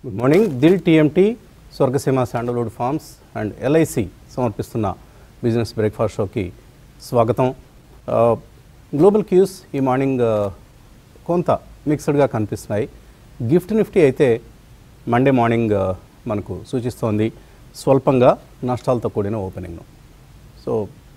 Good morning Dil TMT Swargaseema sandalwood farms and LIC సమర్పిస్తున్న business breakfast షోకి స్వాగతం ఆ, గ్లోబల్ క్యూస్ ఈ మార్నింగ్ ఆ, కొంత మిక్స్డ్గా కనిపిస్తున్నాయి గిఫ్ట్ నిఫ్టీ అయితే మండే మార్నింగ్ ఆ, మనకు సూచిస్తోంది స్వల్పంగా నష్టాలతో కూడిన ఓపెనింగ్ను సో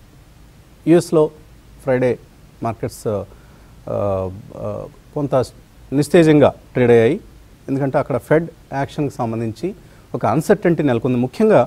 యుఎస్లో ఫ్రైడే మార్కెట్స్ ఆ, ఆ, కొంత నిస్తేజంగా ట్రేడ్ అయ్యాయి ఎందుకంటే అక్కడ ఫెడ్ యాక్షన్కి సంబంధించి ఒక అన్సర్టెంటీ నెలకొంది ముఖ్యంగా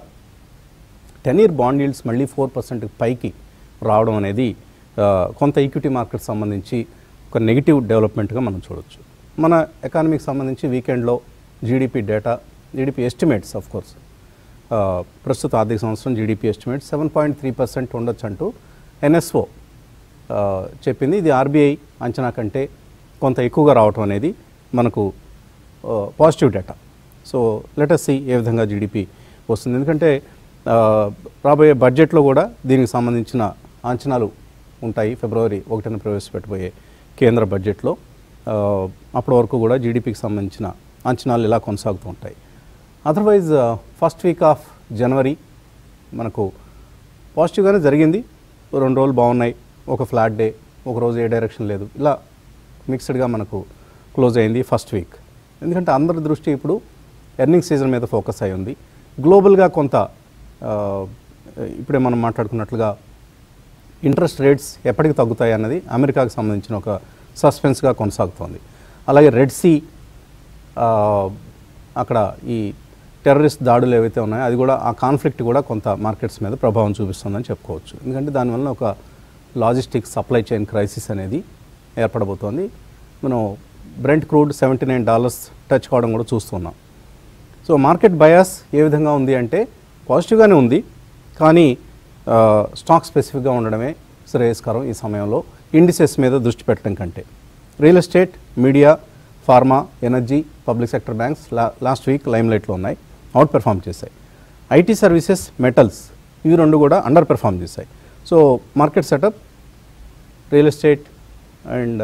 టెన్ ఇయర్ బాండ్ ఈల్డ్స్ మళ్ళీ ఫోర్ పర్సెంట్ పైకి రావడం అనేది ఆ, కొంత ఈక్విటీ మార్కెట్ సంబంధించి ఒక నెగిటివ్ డెవలప్మెంట్గా మనం చూడొచ్చు మన ఎకానమీకి సంబంధించి వీకెండ్లో GDP data GDP estimates of course ప్రస్తుత ఆర్థిక సంవత్సరం GDP estimate seven point three percent ఉండొచ్చు అంటూ ఎన్ఎస్ఓ చెప్పింది ఇది ఆర్బీఐ అంచనా కంటే కొంత ఎక్కువగా రావటం అనేది మనకు positive data so let us see ఏ విధంగా జీడిపి వస్తుంది ఎందుకంటే ఆ, రాబోయే బడ్జెట్లో కూడా దీనికి సంబంధించిన అంచనాలు ఉంటాయి ఫిబ్రవరి ఒకటిన ప్రవేశపెట్టబోయే కేంద్ర బడ్జెట్లో ఆ, అప్పటి వరకు కూడా జీడిపికి సంబంధించిన అంచనాలు ఇలా కొనసాగుతూ ఉంటాయి otherwise first week of January మనకు పాజిటివ్గానే జరిగింది రెండు రోజులు బాగున్నాయి ఒక ఫ్లాట్ డే ఒక రోజు ఏ డైరెక్షన్ లేదు ఇలా మిక్స్డ్గా మనకు క్లోజ్ అయింది ఫస్ట్ వీక్ ఎందుకంటే అందరి దృష్టి ఇప్పుడు ఎర్నింగ్ సీజన్ మీద ఫోకస్ అయి ఉంది గ్లోబల్గా కొంత ఆ, ఇప్పుడే మనం మాట్లాడుకున్నట్లుగా ఇంట్రెస్ట్ రేట్స్ ఎప్పటికి తగ్గుతాయి అన్నది అమెరికాకు సంబంధించిన ఒక సస్పెన్స్గా కొనసాగుతోంది అలాగే రెడ్ సీ ఆ, అక్కడ ఈ టెర్రరిస్ట్ దాడులు ఏవైతే ఉన్నాయో అది కూడా ఆ కాన్ఫ్లిక్ట్ కూడా కొంత మార్కెట్స్ మీద ప్రభావం చూపిస్తుందని చెప్పుకోవచ్చు ఎందుకంటే దానివల్ల ఒక లాజిస్టిక్స్ సప్లై చైన్ క్రైసిస్ అనేది ఏర్పడబోతోంది మనం Brent crude seventy nine dollars touch కావడం కూడా చూస్తున్నాం సో మార్కెట్ బయాస్ ఏ విధంగా ఉంది అంటే పాజిటివ్గానే ఉంది కానీ ఆ, స్టాక్ స్పెసిఫిక్గా ఉండడమే శ్రేయస్కరం ఈ సమయంలో ఇండిసెస్ మీద దృష్టి పెట్టడం కంటే real estate media pharma energy public sector banks లా లాస్ట్ వీక్ లైమ్లైట్లో ఉన్నాయి అవుట్ పెర్ఫామ్ చేశాయి ఐటీ సర్వీసెస్ మెటల్స్ ఇవి రెండు కూడా అండర్ పెర్ఫామ్ చేశాయి so market setup real estate and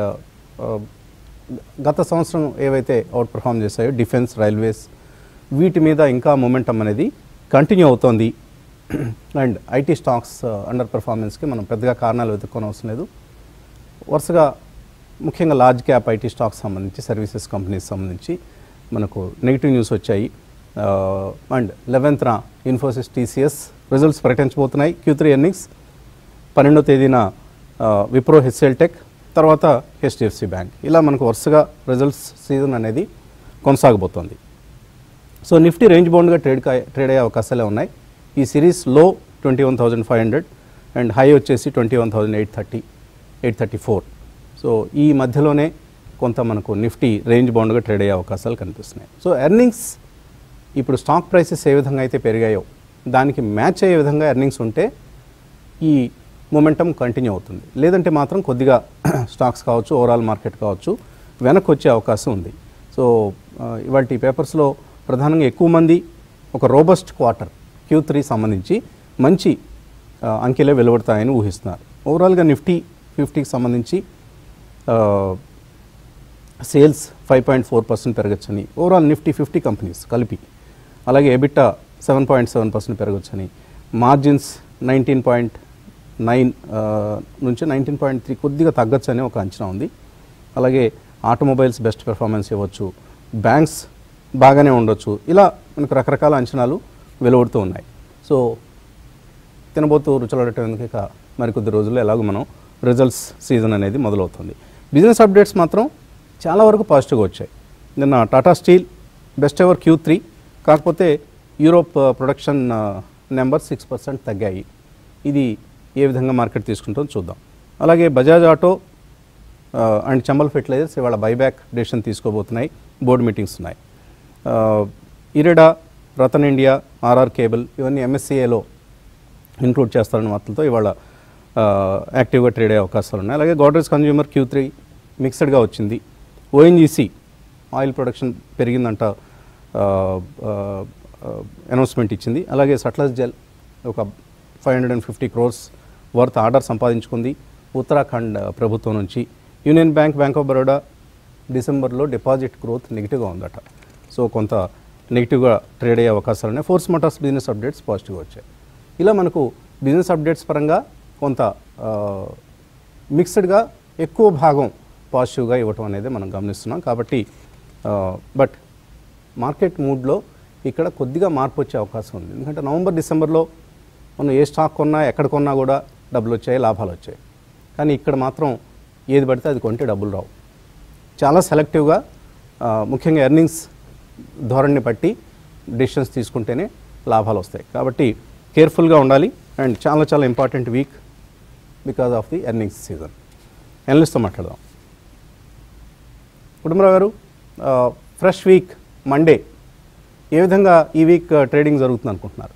గత సంవత్సరం ఏవైతే అవుట్ పర్ఫామ్ చేశాయో డిఫెన్స్ రైల్వేస్ వీటి మీద ఇంకా మొమెంటం అనేది కంటిన్యూ అవుతోంది అండ్ ఐటీ స్టాక్స్ అండర్ పెర్ఫార్మెన్స్కి మనం పెద్దగా కారణాలు వెతుక్కొని అవసరం లేదు వరుసగా ముఖ్యంగా లార్జ్ క్యాప్ ఐటీ స్టాక్స్ సంబంధించి సర్వీసెస్ కంపెనీస్ సంబంధించి మనకు నెగిటివ్ న్యూస్ వచ్చాయి అండ్ లెవెన్త్న ఇన్ఫోసిస్ టీసీఎస్ రిజల్ట్స్ ప్రకటించబోతున్నాయి క్యూ త్రీ ఎర్నింగ్స్ పన్నెండో తేదీన ఆ, విప్రో హెచ్ఎల్ టెక్ తర్వాత హెచ్డిఎఫ్సి బ్యాంక్ ఇలా మనకు వరుసగా రిజల్ట్స్ సీజన్ అనేది కొనసాగబోతోంది సో నిఫ్టీ రేంజ్ బౌండ్గా ట్రేడ్ కా- ట్రేడ్ అయ్యే అవకాశాలే ఉన్నాయి ఈ సిరీస్ లో twenty one thousand five hundred and high వచ్చేసి twenty one thousand eight thirty eight thirty four so ఈ మధ్యలోనే కొంత మనకు నిఫ్టీ రేంజ్ బౌండ్గా ట్రేడ్ అయ్యే అవకాశాలు కనిపిస్తున్నాయి సో ఎర్నింగ్స్ ఇప్పుడు స్టాక్ ప్రైసెస్ ఏ విధంగా అయితే పెరిగాయో దానికి మ్యాచ్ అయ్యే విధంగా ఎర్నింగ్స్ ఉంటే ఈ మొమెంటం కంటిన్యూ అవుతుంది లేదంటే మాత్రం కొద్దిగా స్టాక్స్ కావచ్చు ఓవరాల్ మార్కెట్ కావచ్చు వెనక్కి వచ్చే అవకాశం ఉంది సో ఇవాళ ఈ పేపర్స్లో ప్రధానంగా ఎక్కువ మంది ఒక రోబస్ట్ క్వార్టర్ క్యూ త్రీ సంబంధించి మంచి ఆ, అంకెలే వెలువడతాయని ఊహిస్తున్నారు ఓవరాల్గా నిఫ్టీ ఫిఫ్టీకి సంబంధించి ఆ, sales five point four percent పెరగచ్చని ఓవరాల్ నిఫ్టీ ఫిఫ్టీ కంపెనీస్ కలిపి అలాగే EBITDA seven point seven percent పెరగచ్చని మార్జిన్స్ నైన్టీన్ పాయింట్ నైన్ నుంచి నైన్టీన్ పాయింట్ త్రీ కొద్దిగా తగ్గచ్చని ఒక అంచనా ఉంది అలాగే ఆటోమొబైల్స్ బెస్ట్ పెర్ఫార్మెన్స్ ఇవ్వచ్చు బ్యాంక్స్ బాగానే ఉండొచ్చు ఇలా మనకు రకరకాల అంచనాలు వెలువడుతూ ఉన్నాయి సో తినబోతూ రుచులడటం ఎందుకు ఇక మరికొద్ది రోజుల్లో ఎలాగో మనం రిజల్ట్స్ సీజన్ అనేది మొదలవుతుంది బిజినెస్ అప్డేట్స్ మాత్రం చాలా వరకు పాజిటివ్గా వచ్చాయి నిన్న Tata steel best ever Q three కాకపోతే Europe production number six percent తగ్గాయి ఇది ఏ విధంగా మార్కెట్ తీసుకుంటుందో చూద్దాం అలాగే బజాజ్ ఆటో ఆ, అండ్ చంబల్ ఫెర్టిలైజర్స్ ఇవాళ బైబ్యాక్ డెసిషన్ తీసుకోబోతున్నాయి బోర్డు మీటింగ్స్ ఉన్నాయి ఆ, IREDA Ratan India RR cable ఇవన్నీ ఎంఎస్సీఏలో ఇంక్లూడ్ చేస్తారన్న వార్తలతో ఇవాళ ఆ, యాక్టివ్గా ట్రేడ్ అయ్యే అవకాశాలు ఉన్నాయి అలాగే గోడ్రేజ్ కన్జ్యూమర్ క్యూ త్రీ మిక్స్డ్గా వచ్చింది ఓఎన్జీసీ ఆయిల్ ప్రొడక్షన్ పెరిగిందంట అనౌన్స్మెంట్ ఇచ్చింది అలాగే సట్లస్ జెల్ ఒక five hundred and fifty crores worth order సంపాదించుకుంది ఉత్తరాఖండ్ ప్రభుత్వం నుంచి union bank bank of Baroda డిసెంబర్లో డిపాజిట్ గ్రోత్ నెగిటివ్గా ఉందట సో కొంత నెగిటివ్గా ట్రేడ్ అయ్యే అవకాశాలు ఉన్నాయి ఫోర్స్ మోటార్స్ బిజినెస్ అప్డేట్స్ పాజిటివ్గా వచ్చాయి ఇలా మనకు బిజినెస్ అప్డేట్స్ పరంగా కొంత ఆ, మిక్స్డ్గా ఎక్కువ భాగం పాజిటివ్గా ఇవ్వటం అనేది మనం గమనిస్తున్నాం కాబట్టి ఆ, బట్ మార్కెట్ మూడ్లో ఇక్కడ కొద్దిగా మార్పు వచ్చే అవకాశం ఉంది ఎందుకంటే నవంబర్ డిసెంబర్లో మనం ఏ స్టాక్ కొన్నా ఎక్కడ కొన్నా కూడా డబ్బులు వచ్చాయి లాభాలు వచ్చాయి కానీ ఇక్కడ మాత్రం ఏది పడితే అది కొంటే డబ్బులు రావు చాలా సెలెక్టివ్గా ఆ, ముఖ్యంగా ఎర్నింగ్స్ ధోరణిని బట్టి డెసిషన్స్ తీసుకుంటేనే లాభాలు వస్తాయి కాబట్టి కేర్ఫుల్గా ఉండాలి అండ్ చాలా చాలా important week because of the earnings season ఎనలిస్ట్తో మాట్లాడదాం కుటుంబరావు గారు ఫ్రెష్ వీక్ మండే ఏ విధంగా ఈ వీక్ ట్రేడింగ్ జరుగుతుంది అనుకుంటున్నారు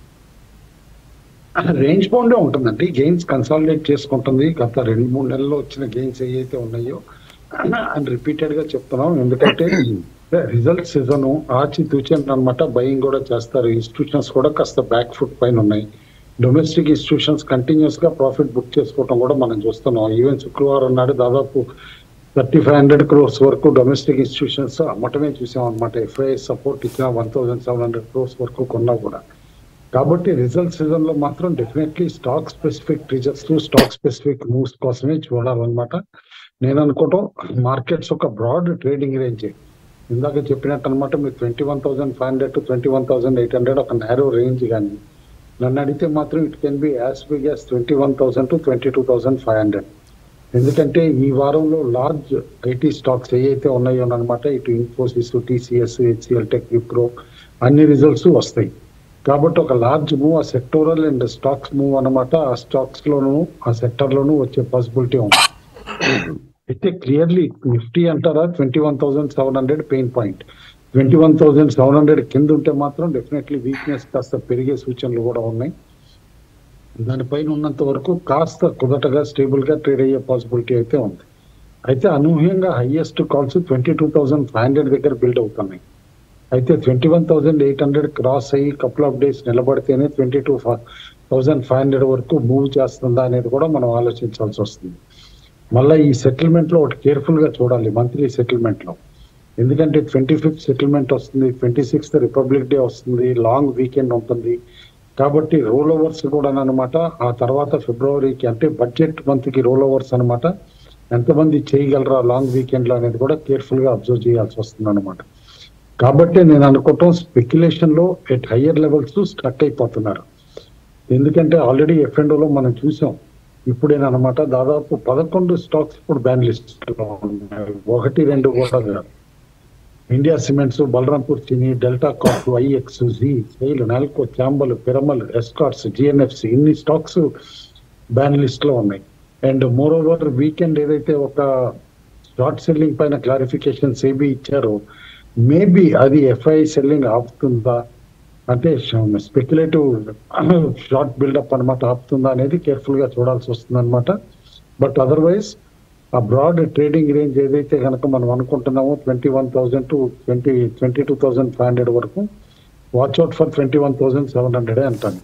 రేంజ్ బౌండే ఉంటుందండి గెయిన్స్ కన్సాలిడేట్ చేసుకుంటుంది గత రెండు మూడు నెలల్లో వచ్చిన గెయిన్స్ ఏవైతే ఉన్నాయో అండ్ రిపీటెడ్ గా చెప్తున్నాం ఎందుకంటే రిజల్ట్ సీజన్ ఆచి తూచండి అనమాట బయింగ్ కూడా చేస్తారు ఇన్స్టిట్యూషన్స్ కూడా కాస్త బ్యాక్ ఫుట్ పైన ఉన్నాయి డొమెస్టిక్ ఇన్స్టిట్యూషన్స్ కంటిన్యూస్ గా ప్రాఫిట్ బుక్ చేసుకోవడం కూడా మనం చూస్తున్నాం ఈవెన్ శుక్రవారం నాడు దాదాపు థర్టీ ఫైవ్ హండ్రెడ్ క్రోర్స్ వరకు డొమెస్టిక్ ఇన్స్టిట్యూషన్స్ అమ్మటమే చూసాం అనమాట ఎఫ్ఐ సపోర్ట్ ఇచ్చిన one thousand seven hundred crores వరకు కొన్నా కూడా కాబట్టి రిజల్ట్ సీజన్ లో మాత్రం definitely stock specific results stock specific moves కోసమే చూడాలన్నమాట నేను అనుకోవటం మార్కెట్స్ ఒక బ్రాడ్ ట్రేడింగ్ రేంజ్ ఇందాక చెప్పినట్టు అనమాట మీరు twenty one thousand five hundred to twenty one thousand eight hundred ఒక నేరో రేంజ్ కానీ నన్ను అడిగితే మాత్రం it can be as big as twenty one thousand to twenty two thousand five hundred ఎందుకంటే ఈ వారంలో లార్జ్ ఐటీ స్టాక్స్ ఏవైతే ఉన్నాయో అనమాట ఇటు Infosys TCS HCL tech Wipro అన్ని రిజల్ట్స్ వస్తాయి కాబట్టి ఒక లార్జ్ మూవ్ ఆ సెక్టోరల్ అండ్ స్టాక్స్ మూవ్ అనమాట ఆ స్టాక్స్ లోను ఆ సెక్టర్ లోను వచ్చే పాసిబిలిటీ ఉంది అయితే క్లియర్లీ నిఫ్టీ అంటారా twenty one thousand seven hundred pain point twenty one thousand seven hundred కింద ఉంటే మాత్రం డెఫినెట్లీ వీక్నెస్ కాస్త పెరిగే సూచనలు కూడా ఉన్నాయి దానిపైన ఉన్నంత వరకు కాస్త కుదటగా స్టేబుల్ గా ట్రేడ్ అయ్యే పాసిబిలిటీ అయితే ఉంది అయితే అనూహ్యంగా highest calls twenty two thousand five hundred దగ్గర బిల్డ్ అవుతున్నాయి అయితే twenty one thousand eight hundred cross అయ్యి కపుల్ ఆఫ్ డేస్ నిలబడితేనే twenty two thousand five hundred వరకు మూవ్ చేస్తుందా అనేది కూడా మనం ఆలోచించాల్సి వస్తుంది మళ్ళీ ఈ సెటిల్మెంట్ లో ఒకటి కేర్ఫుల్ గా చూడాలి మంత్లీ సెటిల్మెంట్ లో ఎందుకంటే ట్వంటీ ఫిఫ్త్ సెటిల్మెంట్ వస్తుంది ట్వంటీ సిక్స్త్ రిపబ్లిక్ డే వస్తుంది లాంగ్ వీకెండ్ ఉంటుంది కాబట్టి రోల్ ఓవర్స్ కూడా అనమాట ఆ తర్వాత ఫిబ్రవరికి అంటే బడ్జెట్ మంత్ కి రోల్ ఓవర్స్ అనమాట ఎంతమంది చేయగలరా లాంగ్ వీకెండ్ లో అనేది కూడా కేర్ఫుల్ గా అబ్జర్వ్ చేయాల్సి వస్తుంది అనమాట కాబట్టి నేను అనుకోవటం స్పెక్యులేషన్ లో ఎట్ హయ్యర్ లెవెల్స్ స్ట్రక్ అయిపోతున్నారు ఎందుకంటే ఆల్రెడీ లో మనం చూసాం ఇప్పుడేనమాట దాదాపు పదకొండు స్టాక్స్ ఇప్పుడు బ్యాన్ లిస్ట్ లో ఉన్నాయి ఒకటి రెండు కూడా కాదు India cements Balrampur Chini Delta Corp IX Zee SAIL NALCO Chambal Piramal Escorts GNFC ఇన్ని స్టాక్స్ బ్యాన్ లిస్ట్ లో ఉన్నాయి అండ్ మోర్ ఓవర్ వీకెండ్ ఏదైతే ఒక షార్ట్ సెల్లింగ్ పైన క్లారిఫికేషన్ ఏబీ ఇచ్చారో మేబీ అది ఎఫ్ఐ సెల్లింగ్ ఆపుతుందా అంటే స్పెక్యులేటివ్ షార్ట్ బిల్డప్ అనమాట ఆపుతుందా అనేది కేర్ఫుల్ గా చూడాల్సి వస్తుంది అనమాట బట్ అదర్వైజ్ ఆ బ్రాడ్ ట్రేడింగ్ రేంజ్ ఏదైతే కనుక మనం అనుకుంటున్నామో twenty one thousand to twenty twenty two thousand five hundred వరకు watch out for twenty one thousand seven hundred అంటాను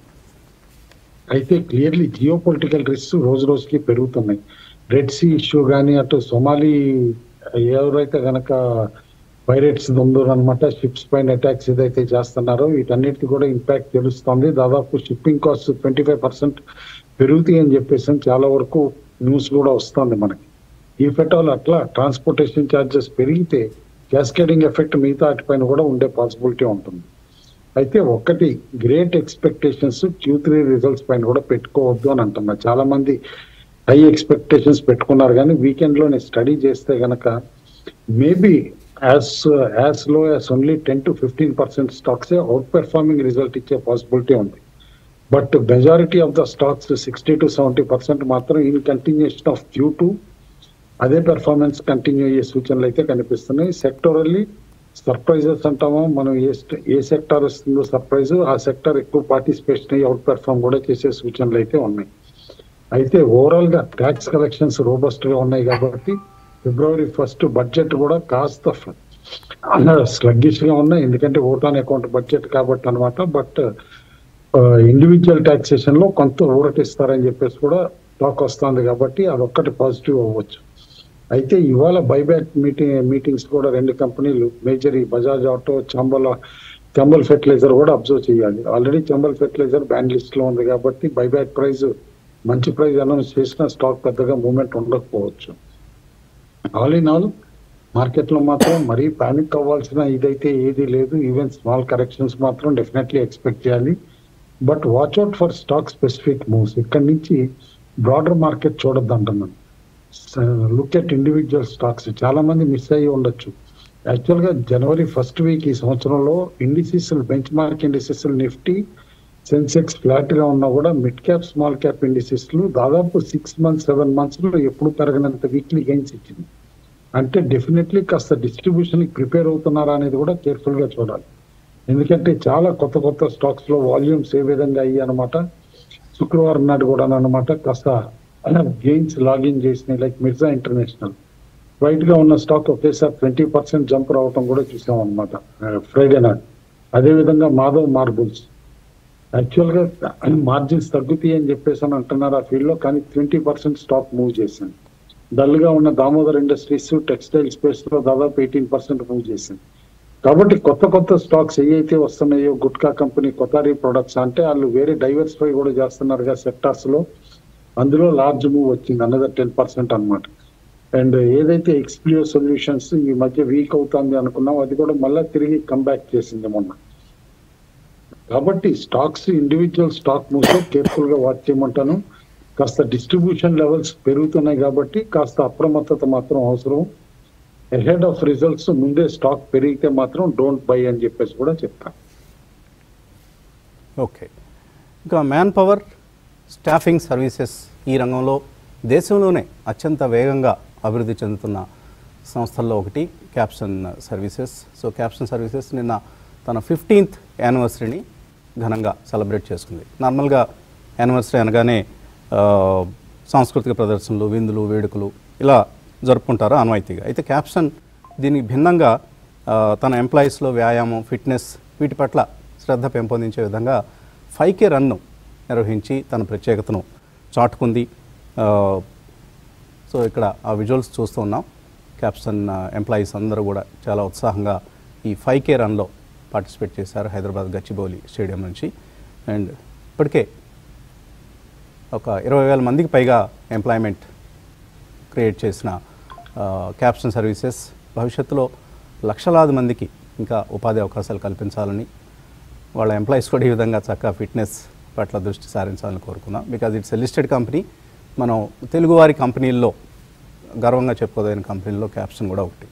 అయితే క్లియర్లీ జియో పొలిటికల్ రిస్క్ రోజు రోజుకి పెరుగుతున్నాయి రెడ్ సీ ఇష్యూ కానీ అటు సొమాలి ఎవరైతే గనక పైరేట్స్ ఉందో అనమాట షిప్స్ పైన అటాక్స్ ఏదైతే చేస్తున్నారో వీటన్నిటికి కూడా ఇంపాక్ట్ తెలుస్తుంది దాదాపు shipping cost twenty five percent పెరుగుతాయి అని చెప్పేసి చాలా వరకు న్యూస్ కూడా వస్తుంది మనకి ఈ ఫెటాల్ అట్లా ట్రాన్స్పోర్టేషన్ ఛార్జెస్ పెరిగితే క్యాస్కేడింగ్ ఎఫెక్ట్ మిగతా వాటిపైన కూడా ఉండే పాసిబిలిటీ ఉంటుంది అయితే ఒక్కటి great expectations Q three results పైన కూడా పెట్టుకోవద్దు అని అంటున్నారు చాలా మంది హై ఎక్స్పెక్టేషన్స్ పెట్టుకున్నారు కానీ వీకెండ్ లో నేను స్టడీ చేస్తే గనక maybe as as low as only ten to fifteen percent stocks outperforming result ఇచ్చే పాసిబిలిటీ ఉంది but majority of the stocks sixty to seventy percent మాత్రం in continuation of Q two అదే performance continue అయ్యే సూచనలు అయితే కనిపిస్తున్నాయి sectorally surprises అంటామో మనం ఏ st- ఏ సెక్టార్ వస్తుందో సర్ప్రైజ్ ఆ సెక్టార్ ఎక్కువ పార్టిసిపేషన్ అయ్యి అవుట్ పెర్ఫార్మ్ కూడా చేసే సూచనలు అయితే ఉన్నాయి అయితే ఓవరాల్ గా ట్యాక్స్ కలెక్షన్స్ రోబస్ట్ గా ఉన్నాయి కాబట్టి ఫిబ్రవరి ఫస్ట్ బడ్జెట్ కూడా కాస్త స్లగ్గిష్ గా ఉన్నాయి ఎందుకంటే ఓట్ ఆన్ అకౌంట్ బడ్జెట్ కాబట్టి అనమాట బట్ ఇండివిజువల్ టాక్సేషన్ లో కొంత ఊరటిస్తారని చెప్పేసి కూడా టాక్ వస్తుంది కాబట్టి అదొక్కటి పాజిటివ్ అవ్వచ్చు అయితే ఇవాళ బైబ్యాక్ మీటింగ్ మీటింగ్స్ కూడా రెండు కంపెనీలు మేజర్ ఈ బజాజ్ ఆటో చాంబల చంబల్ ఫెర్టిలైజర్ కూడా అబ్జర్వ్ చేయాలి already Chambal fertiliser ban list లో ఉంది కాబట్టి బైబ్యాక్ ప్రైస్ మంచి ప్రైస్ అనౌన్స్ చేసిన స్టాక్ పెద్దగా మూవ్మెంట్ ఉండకపోవచ్చు ఆల్ ఇన్ ఆల్ మార్కెట్ లో మాత్రం మరీ పానిక్ అవ్వాల్సిన ఇదైతే ఏది లేదు ఈవెన్ స్మాల్ కరెక్షన్స్ మాత్రం డెఫినెట్లీ ఎక్స్పెక్ట్ చేయాలి but watch out for stock specific moves ఇక్కడ నుంచి బ్రాడర్ మార్కెట్ చూడొద్దు అంటున్నాను లుక్ ఎట్ ఇండివిజువల్ స్టాక్స్ చాలా మంది మిస్ అయ్యి ఉండొచ్చు యాక్చువల్ గా జనవరి ఫస్ట్ వీక్ ఈ సంవత్సరంలో indices benchmark indices Nifty Sensex flat గా ఉన్నా కూడా mid cap small cap indices లు దాదాపు సిక్స్ మంత్స్ సెవెన్ మంత్స్ లో ఎప్పుడు పెరగనంత వీక్లీ గెయిన్స్ ఇచ్చింది అంటే డెఫినెట్లీ కాస్త డిస్ట్రిబ్యూషన్ ప్రిపేర్ అవుతున్నారా అనేది కూడా కేర్ఫుల్ గా చూడాలి ఎందుకంటే చాలా కొత్త కొత్త స్టాక్స్ లో వాల్యూమ్స్ ఏ విధంగా అయ్యి అనమాట శుక్రవారం నాడు కూడా అనమాట కాస్త గెయిన్స్ లాగిన్ చేసినాయి లైక్ మిర్జా ఇంటర్నేషనల్ వైట్ గా ఉన్న స్టాక్ ఒకేసారి ట్వంటీ పర్సెంట్ జంప్ రావటం కూడా చూసాం అనమాట ఫ్రైడే నాడు అదే విధంగా మాధవ్ మార్బుల్స్ యాక్చువల్ గా మార్జిన్స్ తగ్గుతాయి అని చెప్పేసి అని అంటున్నారు ఆ ఫీల్డ్ లో కానీ ట్వంటీ పర్సెంట్ స్టాక్ మూవ్ చేసింది డల్ గా ఉన్న దామోదర్ ఇండస్ట్రీస్ టెక్స్టైల్ స్పేస్ లో దాదాపు ఎయిటీన్ పర్సెంట్ మూవ్ చేసింది కాబట్టి కొత్త కొత్త స్టాక్స్ ఏవైతే వస్తున్నాయో గుట్కా కంపెనీ కొతారి ప్రొడక్ట్స్ అంటే వాళ్ళు వేరే డైవర్సిఫై కూడా చేస్తున్నారుగా సెక్టార్స్ లో అందులో లార్జ్ మూవ్ వచ్చింది అనదర్ టెన్ పర్సెంట్ అనమాట అండ్ ఏదైతే ఎక్స్ప్లియో సొల్యూషన్స్ ఈ మధ్య వీక్ అవుతుంది అనుకున్నాం అది కూడా మళ్ళీ తిరిగి కంబ్యాక్ చేసింది మొన్న కాబట్టి stocks individual stock moves careful గా వాచ్ చేయమంటాను కాస్త డిస్ట్రిబ్యూషన్ లెవెల్స్ పెరుగుతున్నాయి కాబట్టి కాస్త అప్రమత్తత మాత్రం అవసరం హెడ్ ఆఫ్ రిజల్ట్స్ ముందే స్టాక్ పెరిగితే మాత్రం డోంట్ బై అని చెప్పేసి కూడా చెప్తాను ఓకే ఇంకా మ్యాన్ పవర్ స్టాఫింగ్ సర్వీసెస్ ఈ రంగంలో దేశంలోనే అత్యంత వేగంగా అభివృద్ధి చెందుతున్న సంస్థల్లో ఒకటి Caption Services so Caption Services నిన్న తన ఫిఫ్టీన్త్ యానివర్సరీని ఘనంగా సెలబ్రేట్ చేసుకుంది నార్మల్గా యానివర్సరీ అనగానే ఆ, సాంస్కృతిక ప్రదర్శనలు విందులు వేడుకలు ఇలా జరుపుకుంటారు ఆనవాయితీగా అయితే క్యాప్షన్ దీనికి భిన్నంగా ఆ, తన ఎంప్లాయీస్లో వ్యాయామం ఫిట్నెస్ వీటి పట్ల శ్రద్ధ పెంపొందించే విధంగా ఫైవ్ కే రన్ను నిర్వహించి తన ప్రత్యేకతను చాటుకుంది ఆ, సో ఇక్కడ ఆ విజువల్స్ చూస్తూ ఉన్నాం క్యాప్షన్ ఎంప్లాయీస్ అందరూ కూడా చాలా ఉత్సాహంగా ఈ ఫైవ్ కే రన్లో పార్టిసిపేట్ చేశారు హైదరాబాద్ గచ్చిబౌలి స్టేడియం నుంచి అండ్ ఇప్పటికే ఒక ఇరవై వేల మందికి పైగా ఎంప్లాయ్మెంట్ క్రియేట్ చేసిన ఆ, క్యాప్షన్ సర్వీసెస్ భవిష్యత్తులో లక్షలాది మందికి ఇంకా ఉపాధి అవకాశాలు కల్పించాలని వాళ్ళ ఎంప్లాయీస్ కూడా ఈ విధంగా చక్కగా ఫిట్నెస్ పట్ల దృష్టి సారించాలని కోరుకున్నాం because it's a listed company మనం తెలుగువారి కంపెనీల్లో గర్వంగా చెప్పుకోదగిన కంపెనీల్లో క్యాప్షన్ కూడా ఒకటి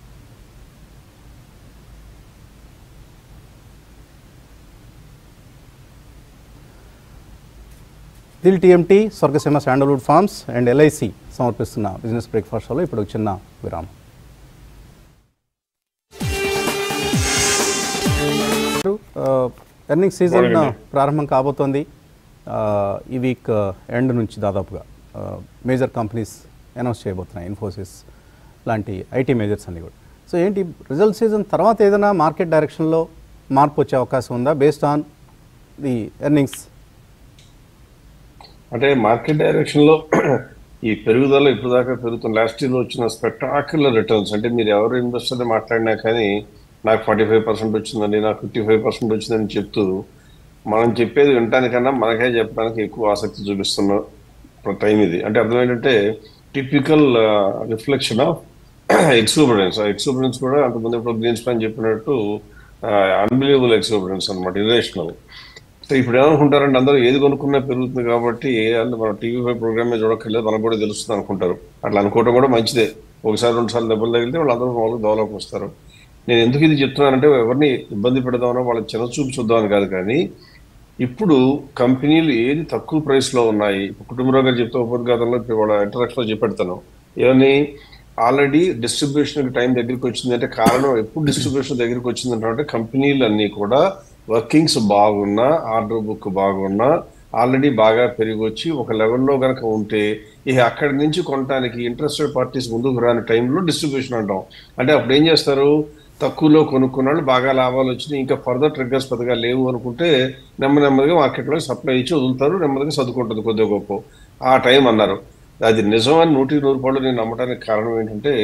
Dil TMT Swargaseema sandalwood farms and LIC సమర్పిస్తున్న బిజినెస్ బ్రేక్ఫాస్ట్ షోలో ఇప్పుడు ఒక చిన్న విరామం ఎర్నింగ్ సీజన్ Morning. ప్రారంభం కాబోతోంది ఆ, ఈ వీక్ ఎండ్ నుంచి దాదాపుగా మేజర్ కంపెనీస్ అనౌన్స్ చేయబోతున్నాయి ఇన్ఫోసిస్ లాంటి ఐటీ మేజర్స్ అన్ని కూడా సో ఏంటి రిజల్ట్ సీజన్ తర్వాత ఏదైనా మార్కెట్ డైరెక్షన్లో మార్పు వచ్చే అవకాశం ఉందా బేస్డ్ ఆన్ ది ఎర్నింగ్స్ అంటే మార్కెట్ డైరెక్షన్ లో ఈ పెరుగుదల ఇప్పుడు దాకా పెరుగుతున్న లాస్ట్ ఇయర్ వచ్చిన స్పెక్టాక్యులర్ రిటర్న్స్ అంటే మీరు ఎవరు ఇన్వెస్టర్ మాట్లాడినా కానీ నాకు ఫార్టీ ఫైవ్ పర్సెంట్ వచ్చిందండి నాకు ఫిఫ్టీ ఫైవ్ పర్సెంట్ వచ్చిందని చెప్తూ మనం చెప్పేది వినటానికన్నా మనకే చెప్పడానికి ఎక్కువ ఆసక్తి చూపిస్తున్న టైం ఇది అంటే అర్థం ఏంటంటే టిపికల్ రిఫ్లెక్షన్ ఆఫ్ ఎక్సూబరెన్స్ ఆ ఎక్సూబరెన్స్ కూడా అంతకుముందు ఇప్పుడు గ్రీన్ స్పాన్ చెప్పినట్టు అన్బిలీవబుల్ ఎక్సూబరెన్స్ అనమాట ఇరేషనల్ సో ఇప్పుడు ఏమనుకుంటారంటే అందరూ ఏది కొనుక్కున్నా పెరుగుతుంది కాబట్టి అంటే మనం టీవీ ఫైవ్ ప్రోగ్రామే చూడక్కర్లేదు మనకు కూడా తెలుస్తుంది అనుకుంటారు అట్లా అనుకోవడం కూడా మంచిదే ఒకసారి రెండు సార్లు దెబ్బలు తగిలితే వాళ్ళందరూ వాళ్ళకి దోవలోకి వస్తారు నేను ఎందుకు ఇది చెప్తున్నానంటే ఎవరిని ఇబ్బంది పెడదామనో వాళ్ళ చిన్న చూపు చూద్దామని కాదు కానీ ఇప్పుడు కంపెనీలు ఏది తక్కువ ప్రైస్ లో ఉన్నాయి కుటుంబరావు గారు చెప్తే ఉపద్ఘాతంలో ఇప్పుడు వాళ్ళ ఇంటరాక్షన్ లో చెప్పెడతాను ఏమని ఆల్రెడీ డిస్ట్రిబ్యూషన్ టైం దగ్గరికి వచ్చింది అంటే కారణం ఎప్పుడు డిస్ట్రిబ్యూషన్ దగ్గరికి వచ్చింది అంటే కంపెనీలు అన్ని కూడా వర్కింగ్స్ బాగున్నా ఆర్డర్ బుక్ బాగున్నా ఆల్రెడీ బాగా పెరిగి వచ్చి ఒక లెవెల్లో కనుక ఉంటే ఇక అక్కడి నుంచి కొనడానికి ఇంట్రెస్టెడ్ పార్టీస్ ముందుకు రాని టైంలో డిస్ట్రిబ్యూషన్ అంటాం అంటే అప్పుడు ఏం చేస్తారు తక్కువలో కొనుక్కున్న వాళ్ళు బాగా లాభాలు వచ్చినాయి ఇంకా ఫర్దర్ ట్రిగ్గర్స్ పెద్దగా లేవు అనుకుంటే నెమ్మది నెమ్మదిగా మార్కెట్లో సప్లై ఇచ్చి వదులుతారు నెమ్మదిగా చదువుకుంటుంది కొద్దిగా గొప్ప ఆ టైం అన్నారు అది నిజం అని నూటికి నూరు పాళ్ళు నేను నమ్మడానికి కారణం ఏంటంటే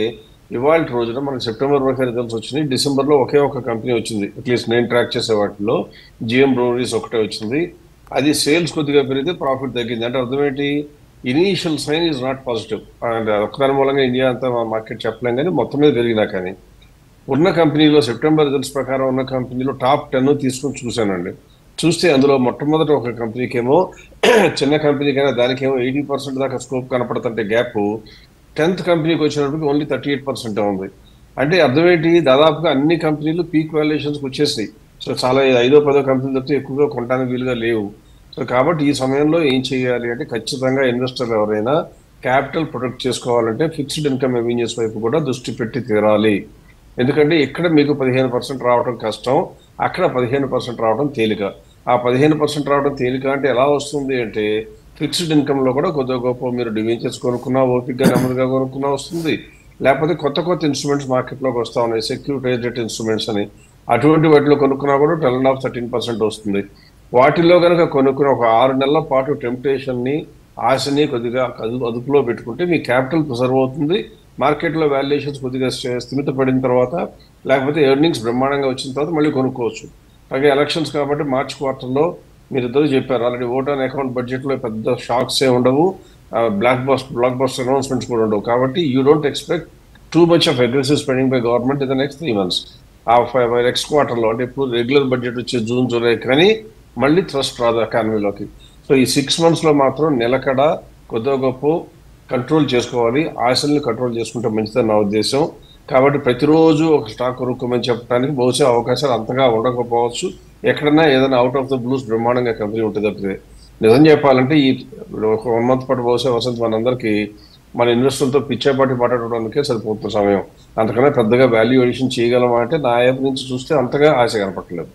ఇవాళ రోజున మనకి సెప్టెంబర్ వరకు రిజల్ట్స్ వచ్చినాయి డిసెంబర్లో ఒకే ఒక కంపెనీ వచ్చింది అట్లీస్ట్ నేను ట్రాక్ చేసే వాటిలో జిఎం బ్రోవరీస్ ఒకటే వచ్చింది అది సేల్స్ కొద్దిగా పెరిగితే ప్రాఫిట్ తగ్గింది అంటే అర్థం ఏంటి initial sign is not positive and ఒక్కదాని మూలంగా ఇండియా అంతా మార్కెట్ చెప్పలేం కానీ మొత్తం మీద పెరిగినా కానీ ఉన్న కంపెనీలో సెప్టెంబర్ రిజల్ట్స్ ప్రకారం ఉన్న కంపెనీలో టాప్ టెన్ తీసుకొని చూశానండి చూస్తే అందులో మొట్టమొదటి ఒక కంపెనీకి ఏమో చిన్న కంపెనీకైనా దానికేమో ఎయిటీ పర్సెంట్ దాకా స్కోప్ కనపడుతుంటే గ్యాప్ టెన్త్ కంపెనీకి వచ్చినప్పటికి ఓన్లీ థర్టీ ఎయిట్ పర్సెంట్ ఉంది అంటే అర్థం ఏంటి దాదాపుగా అన్ని కంపెనీలు పీక్ వాల్యుయేషన్స్కి వచ్చేసాయి సో చాలా ఐదో పదో కంపెనీలు తప్పితే ఎక్కువగా కొనడానికి వీలుగా లేవు సో కాబట్టి ఈ సమయంలో ఏం చేయాలి అంటే ఖచ్చితంగా ఇన్వెస్టర్లు ఎవరైనా క్యాపిటల్ ప్రొటెక్ట్ చేసుకోవాలంటే ఫిక్స్డ్ ఇన్కమ్ రెవెన్యూస్ వైపు కూడా దృష్టి పెట్టి తీరాలి ఎందుకంటే ఇక్కడ మీకు పదిహేను పర్సెంట్ రావడం కష్టం అక్కడ పదిహేను పర్సెంట్ రావడం తేలిక ఆ పదిహేను పర్సెంట్ రావడం తేలిక అంటే ఎలా వస్తుంది అంటే ఫిక్స్డ్ ఇన్కమ్ లో కూడా కొద్దిగా గొప్ప మీరు డివెంచర్స్ కొనుక్కున్నా ఓపిక్గా నెమ్మదిగా కొనుక్కున్నా వస్తుంది లేకపోతే కొత్త కొత్త ఇన్స్ట్రుమెంట్స్ మార్కెట్లోకి వస్తా ఉన్నాయి సెక్యూరిటైజ్డ్ ఇన్స్ట్రుమెంట్స్ అని అటువంటి వాటిలో కొనుక్కున్నా కూడా twelve and half thirteen percent వస్తుంది వాటిల్లో కనుక కొనుక్కుని ఒక ఆరు నెలల పాటు టెంప్టేషన్ ని ఆశని కొద్దిగా అదు- అదుపులో పెట్టుకుంటే మీ క్యాపిటల్ ప్రిజర్వ్ అవుతుంది మార్కెట్లో వాల్యుయేషన్స్ కొద్దిగా స్థి- స్థిమితపడిన తర్వాత లేకపోతే ఎర్నింగ్స్ బ్రహ్మాండంగా వచ్చిన తర్వాత మళ్ళీ కొనుక్కోవచ్చు అలాగే ఎలక్షన్స్ కాబట్టి మార్చ్ క్వార్టర్లో మీరు ఇద్దరు చెప్పారు ఆల్రెడీ ఓట్ ఆన్ అకౌంట్ బడ్జెట్లో పెద్ద షాక్స్ ఏ ఉండవు blockbuster blockbuster announcements కూడా ఉండవు కాబట్టి you don't expect too much of aggressive spending by government in the next three months ఆ నెక్స్ట్ క్వార్టర్లో అంటే ఇప్పుడు రెగ్యులర్ బడ్జెట్ వచ్చే జూన్ జూలై కానీ మళ్ళీ థ్రస్ట్ రాదు ఎకానమీలోకి సో ఈ సిక్స్ మంత్స్లో మాత్రం నిలకడ కొద్దిగా గొప్ప కంట్రోల్ చేసుకోవాలి ఆశల్ని కంట్రోల్ చేసుకుంటే మంచిదని నా ఉద్దేశం కాబట్టి ప్రతిరోజు ఒక స్టాక్ కొనుక్కోమని చెప్పడానికి బహుశా అవకాశాలు అంతగా ఉండకపోవచ్చు ఎక్కడన్నా ఏదైనా అవుట్ ఆఫ్ ద బ్లూస్ బ్రహ్మాండంగా కంపెనీ ఉంటుంది తప్పితే నిజం చెప్పాలంటే ఈ ఒక వన్ మంత్ పాటు బహుశా వసంత్ మనందరికీ మన ఇన్వెస్టర్లతో పిచ్చేపాటి మాట్లాడడానికే సరిపోతున్న సమయం అంతకన్నా పెద్దగా వాల్యూ ఎడిషన్ చేయగలమా అంటే నా వైపు నుంచి చూస్తే అంతగా ఆశ కనపట్లేదు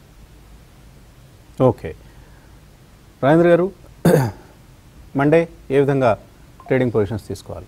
ఓకే రాజేంద్ర గారు మండే ఏ విధంగా ట్రేడింగ్ పొజిషన్స్ తీసుకోవాలి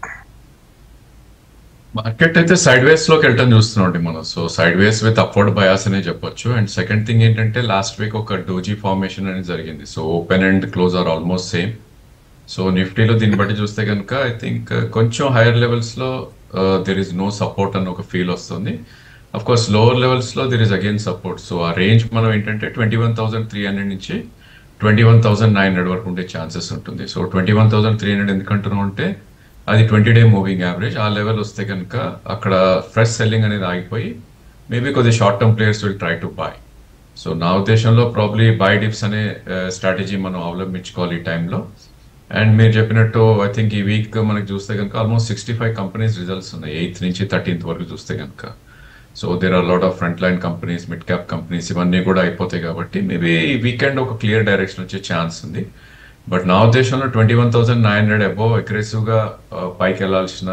మార్కెట్ అయితే సైడ్ వేస్ లోకి వెళ్ళటం చూస్తున్నాం మనం so sideways with upward bias అనే చెప్పొచ్చు అండ్ సెకండ్ థింగ్ ఏంటంటే లాస్ట్ వీక్ ఒక డోజీ ఫార్మేషన్ అనేది జరిగింది so open and close are almost same so నిఫ్టీలో దీన్ని బట్టి చూస్తే కనుక ఐ థింక్ కొంచెం హైయర్ లెవెల్స్ లో దెర్ ఇస్ నో సపోర్ట్ అన్న ఒక ఫీల్ వస్తుంది అఫ్ కోర్స్ లోవర్ లెవెల్స్ లో there is again support so ఆ రేంజ్ మనం ఏంటంటే twenty one thousand three hundred నుంచి twenty one thousand nine hundred వరకు ఉండే ఛాన్సెస్ ఉంటుంది so twenty one thousand three hundred ఎందుకంటున్నాం అంటే అది ట్వంటీ డే మూవింగ్ యావరేజ్ ఆ లెవెల్ వస్తే కనుక అక్కడ ఫ్రెష్ సెల్లింగ్ అనేది ఆగిపోయి మేబీ కొద్ది short term players will try to buy so నా ఉద్దేశంలో ప్రాబ్లీ బై డిప్స్ అనే స్ట్రాటజీ మనం అవలంబించుకోవాలి ఈ టైంలో అండ్ మీరు చెప్పినట్టు ఐ థింక్ ఈ వీక్ మనకి చూస్తే కనుక almost sixty five companies results ఉన్నాయి ఎయిత్ నుంచి థర్టీన్త్ వరకు చూస్తే కనుక so there are lot of front line companies mid cap companies ఇవన్నీ కూడా అయిపోతాయి కాబట్టి మేబీ ఈ వీకెండ్ ఒక క్లియర్ డైరెక్షన్ వచ్చే ఛాన్స్ ఉంది బట్ నా ఉద్దేశంలో twenty one thousand nine hundred above అగ్రెసివ్గా పైకి వెళ్ళాల్సిన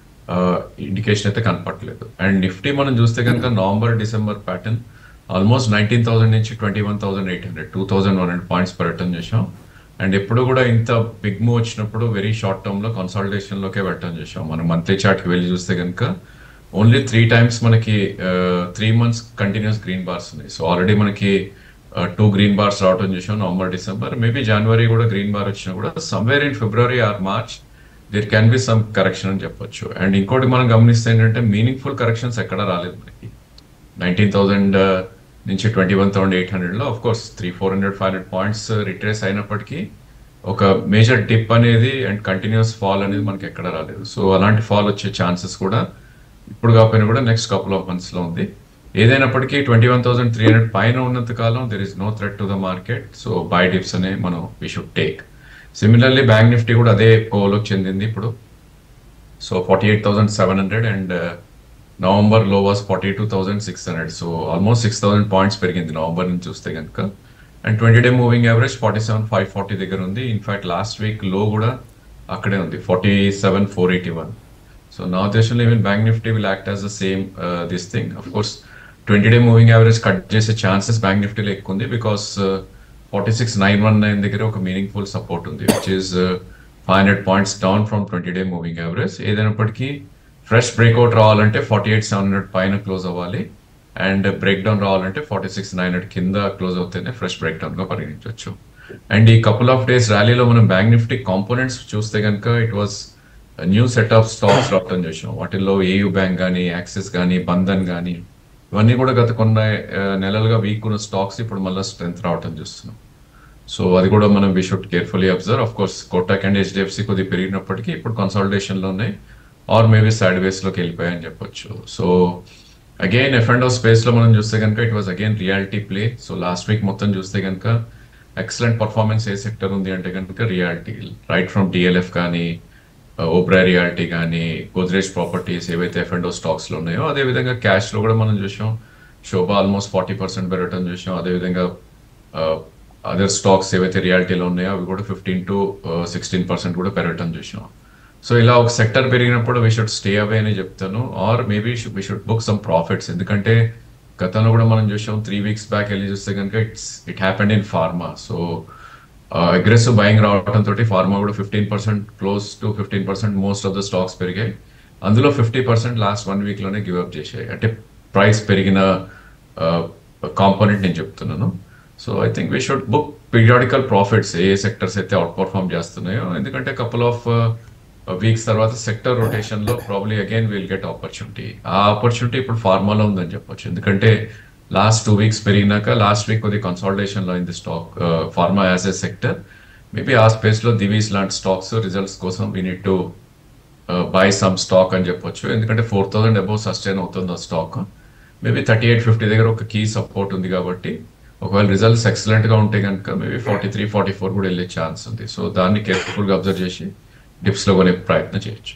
ఇండికేషన్ అయితే కనపట్లేదు అండ్ నిఫ్టీ మనం చూస్తే కనుక November December pattern almost nineteen thousand నుంచి twenty one thousand eight hundred two thousand one hundred points per return చేసాం అండ్ ఎప్పుడు కూడా ఇంత బిగ్ మూవ్ వచ్చినప్పుడు వెరీ షార్ట్ టర్మ్ లో కన్సల్టేషన్ లోకే పెట్టడం చేసాం మనం మంత్లీ చార్ట్ కి వెళ్ళి చూస్తే కనుక ఓన్లీ త్రీ టైమ్స్ మనకి three months continuous green bars ఉన్నాయి సో ఆల్రెడీ మనకి టూ గ్రీన్ బార్స్ రావడం చూసాం నవంబర్ డిసెంబర్ మేబీ జనవరి కూడా గ్రీన్ బార్ వచ్చినా కూడా somewhere in February or March there can be some correction అని చెప్పొచ్చు అండ్ ఇంకోటి మనం గమనిస్తే ఏంటంటే మీనింగ్ఫుల్ కరెక్షన్స్ ఎక్కడ రాలేదు మనకి నైన్టీన్ థౌసండ్ నుంచి ట్వంటీ వన్ థౌసండ్ ఎయిట్ హండ్రెడ్లో of course three four hundred five hundred points retrace అయినప్పటికీ ఒక మేజర్ డిప్ అనేది అండ్ కంటిన్యూస్ ఫాల్ అనేది మనకి ఎక్కడ రాలేదు సో అలాంటి ఫాల్ వచ్చే ఛాన్సెస్ కూడా ఇప్పుడు కాకపోయినా కూడా నెక్స్ట్ కపుల్ ఆఫ్ మంత్స్ లో ఉంది ఏదైనప్పటికీ twenty one thousand three hundred పైన ఉన్నంత కాలం there is no threat to the market so buy dips అనే మనం we should take similarly bank Nifty కూడా అదే కోలోకి చెందింది ఇప్పుడు so forty eight thousand seven hundred and November లో was forty two thousand six hundred so almost six thousand points పెరిగింది November నుంచి చూస్తే కనుక and twenty day moving average forty seven five forty దగ్గర ఉంది ఇన్ఫాక్ట్ లాస్ట్ వీక్ లో కూడా అక్కడే ఉంది forty seven four eighty one so నా ఉద్దేశంలో even bank Nifty will act as the same this thing of course twenty day moving average cut చేసే chances bank నిఫ్టీలో ఎక్కువ ఉంది because forty six nine one nine దగ్గర ఒక మీనింగ్ఫుల్ సపోర్ట్ ఉంది which is five hundred points down from twenty day moving average ఏదైనప్పటికీ fresh breakout రావాలంటే forty eight seven hundred పైన క్లోజ్ అవ్వాలి అండ్ బ్రేక్ డౌన్ రావాలంటే ఫార్టీ సిక్స్ నైన్ హండ్రెడ్ కింద close అవుతేనే ఫ్రెష్ బ్రేక్ డౌన్ గా పరిగణించవచ్చు అండ్ ఈ కపుల్ ఆఫ్ డేస్ ర్యాలీలో మనం బ్యాంక్ నిఫ్టీ కాంపోనెంట్స్ చూస్తే కనుక it was new set of stocks రావటం చూసాం వాటిల్లో ఏయూ బ్యాంక్ కానీ యాక్సిస్ కానీ బంధన్ కానీ ఇవన్నీ కూడా గత కొన్ని ఆ, నెలలుగా వీక్ ఉన్న స్టాక్స్ ఇప్పుడు మళ్ళీ స్ట్రెంత్ రావటం చూస్తున్నాం సో అది కూడా మనం we should carefully observe of course Kotak and HDFC కొద్దిగా పెరిగినప్పటికీ ఇప్పుడు కన్సాలిడేషన్ లో ఉన్నాయి ఆర్ మేబీ సైడ్ వేస్ లోకి వెళ్ళిపోయాయని చెప్పొచ్చు so again F and space లో మనం చూస్తే కనుక it was again reality play so last week మొత్తం చూస్తే కనుక ఎక్సలెంట్ పర్ఫార్మెన్స్ ఏ సెక్టర్ ఉంది అంటే కనుక రియాలిటీ రైట్ ఫ్రమ్ డిఎల్ఎఫ్ కానీ ఓబ్రా రియాలిటీ కానీ గోద్రేజ్ ప్రాపర్టీస్ ఏవైతే ఎఫ్ అండ్ స్టాక్స్ లో ఉన్నాయో అదే విధంగా క్యాష్ లో కూడా మనం చూసాం శోభ ఆల్మోస్ట్ ఫార్టీ పర్సెంట్ పెరగటం చూసాం అదే విధంగా అదర్ స్టాక్స్ ఏవైతే రియాలిటీలో ఉన్నాయో అవి కూడా ఫిఫ్టీన్ టు సిక్స్టీన్ పర్సెంట్ కూడా పెరగటం చూసాం సో ఇలా ఒక సెక్టర్ పెరిగినప్పుడు వీ షుడ్ స్టే అవే అని చెప్తాను or maybe we should book some profits ఎందుకంటే గతంలో కూడా మనం చూసాం త్రీ వీక్స్ బ్యాక్ వెళ్ళి చూస్తే కనుక it's it happened in pharma so aggressive buying రావడం తోటి ఫార్మా కూడా fifteen percent close to fifteen percent most of the stocks పెరిగాయి అందులో fifty percent last one week లోనే గివ్ అప్ చేశాయి అంటే ప్రైస్ పెరిగిన కాంపోనెంట్ నేను చెప్తున్నాను so I think we should book periodical profits ఏ సెక్టర్స్ అయితే అవుట్ పర్ఫార్మ్ చేస్తున్నాయో ఎందుకంటే కపుల్ ఆఫ్ వీక్స్ తర్వాత సెక్టర్ రొటేషన్ లో probably again will get opportunity ఆ ఆపర్చునిటీ ఇప్పుడు ఫార్మాలో ఉందని చెప్పొచ్చు ఎందుకంటే లాస్ట్ టూ వీక్స్ పెరిగినాక లాస్ట్ వీక్ కొద్ది కన్సాలిడేషన్ లో అయింది stock pharma as a sector maybe ఆ స్పేస్ లో దివీస్ లాంటి స్టాక్స్ రిజల్ట్స్ కోసం we need to buy some stock అని చెప్పొచ్చు ఎందుకంటే ఫోర్ థౌసండ్ అబౌవ్ సస్టైన్ అవుతుంది ఆ stock maybe thirty eight fifty దగ్గర ఒక కీ సపోర్ట్ ఉంది కాబట్టి ఒకవేళ రిజల్ట్స్ ఎక్సలెంట్ గా ఉంటే కనుక maybe forty three forty four కూడా వెళ్ళే ఛాన్స్ ఉంది సో దాన్ని కేర్ఫుల్ గా అబ్జర్వ్ చేసి డిప్స్ లో కొనే ప్రయత్నం చేయొచ్చు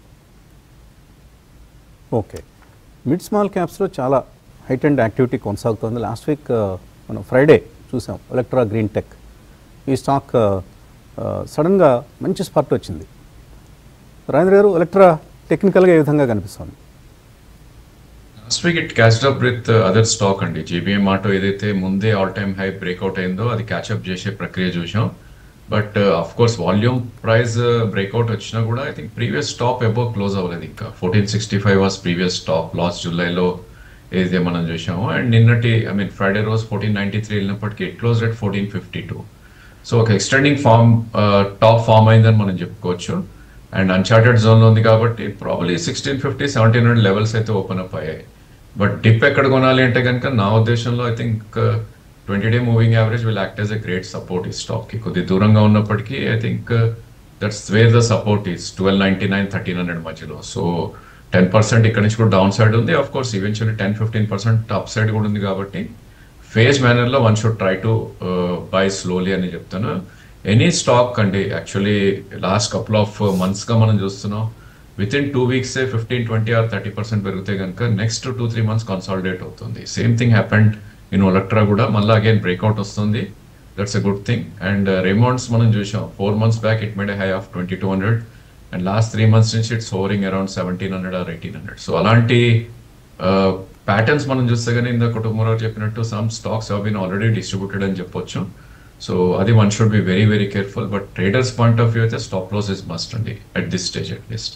ఓకే మిడ్ స్మాల్ క్యాప్స్లో చాలా హైట్ అండ్ యాక్టివిటీ కొనసాగుతుంది లాస్ట్ వీక్ మనం ఫ్రైడే చూసాం ఎలక్ట్రా గ్రీన్ టెక్ ఈ స్టాక్ సడన్గా మంచి స్పాట్ వచ్చింది రాజేంద్ర గారు ఎలక్ట్రా టెక్నికల్గా ఏ విధంగా కనిపిస్తుంది last week it caught up with other stock అండి జేబీఎం ఆటో ఏదైతే ముందే ఆల్ టైమ్ హై బ్రేక్అవుట్ అయిందో అది క్యాచ్అప్ చేసే ప్రక్రియ చూసాం but of course volume price breakout వచ్చినా కూడా I think previous stop above close అవ్వలేదు ఇంకా fourteen sixty five was previous stop last జూలైలో ఏదైతే మనం చూసామో అండ్ నిన్నటి ఐ మీన్ ఫ్రైడే రోజు ఫోర్టీన్ నైన్టీ త్రీ వెళ్ళినప్పటికీ it close at fourteen fifty two so ఒక ఎక్స్టెండింగ్ ఫామ్ టాప్ ఫామ్ అయిందని మనం చెప్పుకోవచ్చు అండ్ అన్చార్టెడ్ జోన్లో ఉంది కాబట్టి probably sixteen fifty seventeen hundred levels అయితే ఓపెన్ అప్ అయ్యాయి బట్ డిప్ ఎక్కడ కొనాలి అంటే కనుక నా ఉద్దేశంలో I think twenty day moving average will act as a great support ఈ స్టాక్ కి కొద్ది దూరంగా ఉన్నప్పటికీ I think that's where the support is twelve ninety nine thirteen hundred మధ్యలో సో టెన్ పర్సెంట్ ఇక్కడ నుంచి కూడా డౌన్ సైడ్ ఉంది of course eventually ten fifteen percent up side కూడా ఉంది కాబట్టి ఫేజ్ మేనర్ లో one should try to buy slowly అని చెప్తాను ఎనీ స్టాక్ అండి actually last couple of months గా మనం చూస్తున్నాం within two weeks fifteen twenty or thirty percent పెరిగితే కనుక next two three months consolidate అవుతుంది same thing happened in Olectra కూడా మళ్ళీ అగైన్ బ్రేక్అవుట్ వస్తుంది that's a good thing and Raymonds మనం చూసాం four months back it made high of twenty two hundred and last three months నుంచి it's hovering around seventeen hundred or eighteen hundred so అలాంటి patterns మనం చూస్తే కానీ ఇంత కుటుంబంలో చెప్పినట్టు some stocks have been already distributed అని చెప్పొచ్చు సో అది one should be very very careful but traders point of view అయితే స్టాప్ లాస్ ఇస్ మస్ట్ అండి at this stage at least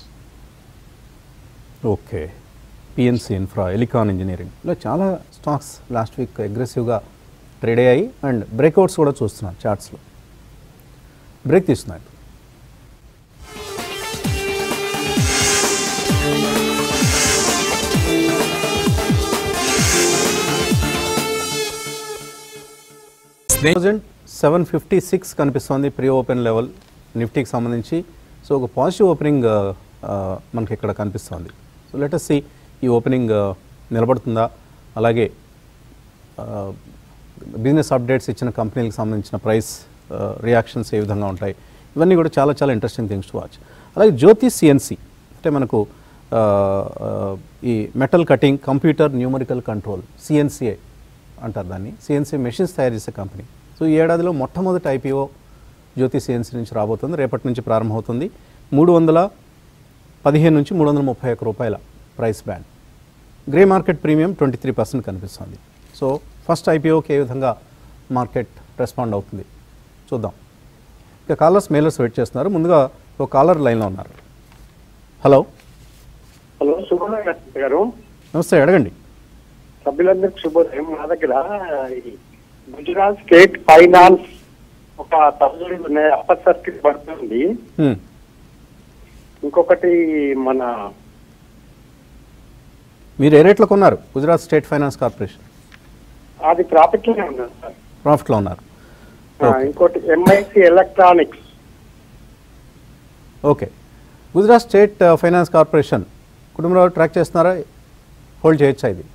okay PNC Infra Elecon Engineering ఇలా చాలా స్టాక్స్ లాస్ట్ వీక్ అగ్రెసివ్గా trade అయ్యాయి and breakouts కూడా చూస్తున్నాం చార్ట్స్లో బ్రేక్ తీస్తున్నాయి థౌజండ్ సెవెన్ ఫిఫ్టీ సిక్స్ కనిపిస్తోంది ప్రీ ఓపెన్ లెవెల్ నిఫ్టీకి సంబంధించి సో ఒక పాజిటివ్ ఓపెనింగ్ మనకి ఇక్కడ కనిపిస్తోంది సో లెటస్ సి ఈ ఓపెనింగ్ నిలబడుతుందా అలాగే బిజినెస్ అప్డేట్స్ ఇచ్చిన కంపెనీలకు సంబంధించిన ప్రైస్ రియాక్షన్స్ ఏ విధంగా ఉంటాయి ఇవన్నీ కూడా చాలా చాలా ఇంట్రెస్టింగ్ థింగ్స్ టు వాచ్ అలాగే జ్యోతి సిఎన్సి అంటే మనకు ఆ, ఆ, ఈ metal cutting computer numerical control సిఎన్సిఏ అంటారు దాన్ని సిఎన్సీ మెషిన్స్ తయారు చేసే కంపెనీ సో ఈ ఏడాదిలో మొట్టమొదటి ఐపీఓ జ్యోతి సిఎన్సీ నుంచి రాబోతుంది రేపటి నుంచి ప్రారంభమవుతుంది మూడు వందల పదిహేను నుంచి మూడు వందల ముప్పై ఒక్క రూపాయల price band grey market premium twenty three percent కనిపిస్తుంది సో ఫస్ట్ ఐపీఓకి ఏ విధంగా మార్కెట్ రెస్పాండ్ అవుతుంది చూద్దాం ఇక కాలర్స్ మెయిలర్స్ వెయిట్ చేస్తున్నారు ముందుగా ఒక కాలర్ లైన్లో ఉన్నారు హలో హలో శుభోదయం గారు నమస్తే అడగండి సభ్యులందరికి శుభోదయం మా దగ్గర ఈ గుజరాత్ స్టేట్ ఫైనాన్స్ ఒక థౌసండ్ అప్పర్ సర్కిల్ పడుతుంది హ్మ్. ఇంకొకటి మన మీరు ఏ రేట్లో కొన్నారు గుజరాత్ స్టేట్ ఫైనాన్స్ కార్పొరేషన్ అది ప్రాఫిట్ లోనే ఉన్నది సార్ ప్రాఫిట్లో ఉన్నారు ఆ, ఇంకోటి MIC electronics okay Gujarat State ఆ, ఫైనాన్స్ కార్పొరేషన్ కుటుంబంలో ట్రాక్ చేస్తున్నారా హోల్డ్ చేయొచ్చా ఇది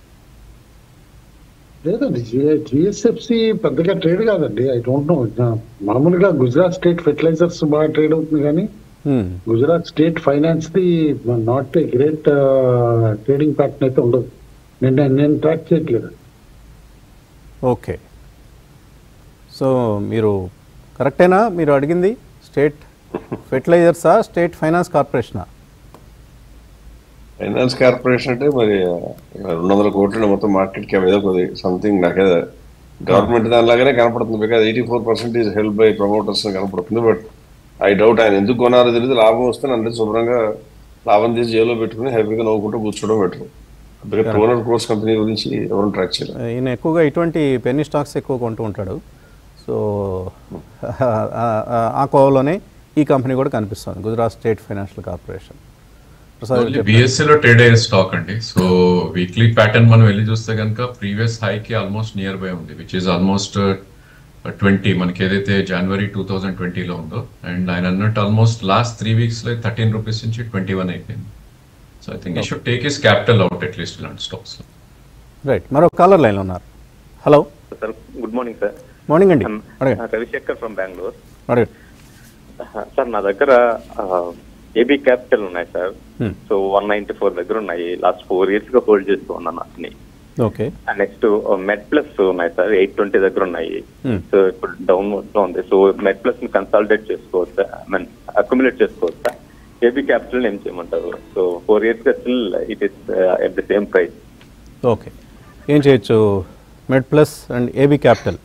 లేదండి జిఎస్ఎఫ్సి పెద్దగా ట్రేడ్ కాదండి ఐ డోంట్ నో మామూలుగా గుజరాత్ స్టేట్ ఫెర్టిలైజర్స్ బాగా ట్రేడ్ అవుతుంది కానీ Hmm. Gujarat State Finance the not a great trading pattern అయితే ఉండదు నేను నేను ట్రాక్ చేయట్లేదు ఓకే సో మీరు కరెక్టేనా మీరు అడిగింది స్టేట్ ఫెర్టిలైజర్సా స్టేట్ ఫైనాన్స్ కార్పొరేషనా ఫైనాన్స్ కార్పొరేషన్ అంటే మరి రెండు వందల కోట్ల మొత్తం మార్కెట్ క్యాప్ ఏదో కొద్ది సంథింగ్ నాకే గవర్నమెంట్ దానిలాగానే కనపడుతుంది because eighty four percent is held by promoters కనపడుతుంది బట్ ఐ డౌట్ ఆయన ఎందుకు కొనారో తెలియదు లాభం వస్తే అంటే శుభ్రంగా లాభం తీసి జైల్లో పెట్టుకుని హ్యాపీగా నవ్వుకుంటూ కూర్చోవడం better because two hundred crores company గురించి ఎవరు ట్రాక్ చేయలేదు ఈయన ఎక్కువగా ఇటువంటి పెన్నీ స్టాక్స్ ఎక్కువ కొంటూ ఉంటాడు సో ఆ కోవలోనే ఈ కంపెనీ కూడా కనిపిస్తుంది Gujarat State Financial Corporation Prasad garu చెప్పండి. బిఎస్సీలో ట్రేడ్ అయ్యే స్టాక్ అండి సో వీక్లీ ప్యాటర్న్ మనం వెళ్ళి చూస్తే కనుక ప్రీవియస్ హైకి ఆల్మోస్ట్ నియర్ బై ఉంది విచ్ ఈస్ ఆల్మోస్ట్ ట్వంటీ మనకి ఏదైతే జనవరి టూ థౌజండ్ ట్వంటీలో ఉందో అండ్ ఆయన అన్నట్టు ఆల్మోస్ట్ లాస్ట్ త్రీ వీక్స్ లో థర్టీన్ రూపీస్ నుంచి ట్వంటీ వన్ అయిపోయింది సో ఐ థింక్ ఈ should take is capital out at least ఇలాంటి స్టాక్స్ రైట్ మరో కాలర్ లైన్లో ఉన్నారు hello sir good morning sir morning అండి అడగండి రవిశేఖర్ ఫ్రమ్ బెంగళూరు అడగండి సార్ నా దగ్గర ఏబీ క్యాపిటల్ ఉన్నాయి sir Hmm. So one ninety four దగ్గర ఉన్నాయి లాస్ట్ ఫోర్ ఇయర్స్ గా హోల్డ్ చేస్తూ ఉన్నాను అన్ని ఓకే నెక్స్ట్ మెడ్ ప్లస్ ఉన్నాయి సార్ ఎయిట్ ట్వంటీ దగ్గర ఉన్నాయి Hmm. సో ఇప్పుడు డౌన్ లో ఉంది సో మెడ్ ప్లస్ ని కన్సాలిడేట్ చేసుకోవచ్చా ఐ మీన్ అక్యుములేట్ చేసుకోవచ్చా ఏబీ క్యాపిటల్ ఏం చేయమంటారు సో ఫోర్ ఇయర్స్ గా still it is at the same price okay ఏం చేయొచ్చు Med Plus and AB Capital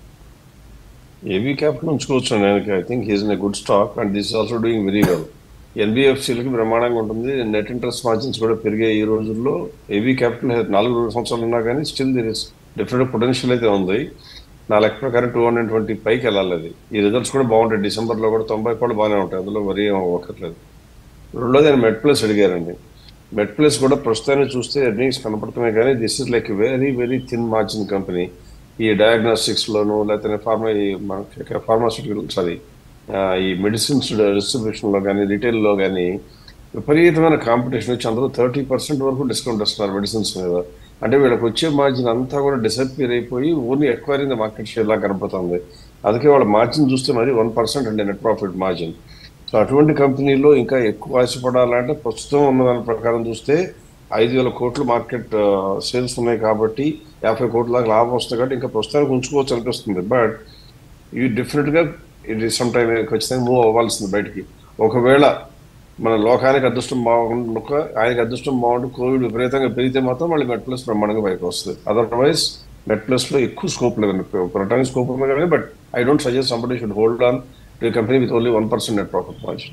AB Capital ఉంచుకోవచ్చు నేను I think he's in good stock and this also doing very well ఎన్బిఎఫ్సీలకి బ్రహ్మాండంగా ఉంటుంది నెట్ ఇంట్రెస్ట్ మార్జిన్స్ కూడా పెరిగాయి ఈ రోజుల్లో ఏబీ క్యాపిటల్ నాలుగు సంవత్సరాలు ఉన్నా కానీ still there is different potential అయితే ఉంది నా లెక్క ప్రకారం టూ హండ్రెడ్ ట్వంటీ పైకి వెళ్ళాలి అది ఈ రిజల్ట్స్ కూడా బాగుంటాయి డిసెంబర్లో కూడా తొంభై కూడా బాగానే ఉంటాయి అందులో మరీ ఏం అవ్వక్కర్లేదు రెండోది ఆయన మెడ్ ప్లస్ అడిగారండి మెడ్ ప్లస్ కూడా ప్రస్తుతాన్ని చూస్తే ఎర్నింగ్స్ కనపడుతున్నాయి కానీ this is like very very thin margin company ఈ డయాగ్నోస్టిక్స్ లోను లేకపోతే ఫార్మా ఫార్మాస్యూటికల్ సారీ ఈ మెడిసిన్స్ డిస్ట్రిబ్యూషన్ లో కానీ రిటైల్ లో కానీ విపరీతమైన కాంపిటీషన్ వచ్చి అందరూ థర్టీ పర్సెంట్ వరకు డిస్కౌంట్ ఇస్తున్నారు మెడిసిన్స్ మీద అంటే వీళ్ళకి వచ్చే మార్జిన్ అంతా కూడా డిసప్పియర్ అయిపోయి only acquiring the market share లా కనపడుతుంది అందుకే వాళ్ళ మార్జిన్ చూస్తే మరి వన్ పర్సెంట్ అండి నెట్ ప్రాఫిట్ మార్జిన్ సో అటువంటి కంపెనీలో ఇంకా ఎక్కువ ఆశపడాలంటే ప్రస్తుతం ఉన్న దాని ప్రకారం చూస్తే ఐదు వేల కోట్ల మార్కెట్ సేల్స్ ఉన్నాయి కాబట్టి యాభై కోట్ల దాకా లాభం వస్తుంది కాబట్టి ఇంకా ప్రస్తుతానికి ఉంచుకోవచ్చు అనిపిస్తుంది బట్ ఇవి డెఫినెట్గా ఇది సమ్ టైం ఖచ్చితంగా మూవ్ అవ్వాల్సింది బయటికి ఒకవేళ మన లోకానికి అదృష్టం బాగుండక ఆయనకి అదృష్టం బాగుంటే కోవిడ్ విపరీతంగా పెరిగితే మాత్రం మళ్ళీ మెట్ ప్లస్ బ్రహ్మాండంగా బయటకు వస్తుంది అదర్వైజ్ నెట్ ప్లస్ లో ఎక్కువ స్కోప్ లేదండి కొనడానికి స్కోప్ ఉంది కానీ but I don't suggest somebody should hold on to company with only one percent net profit margin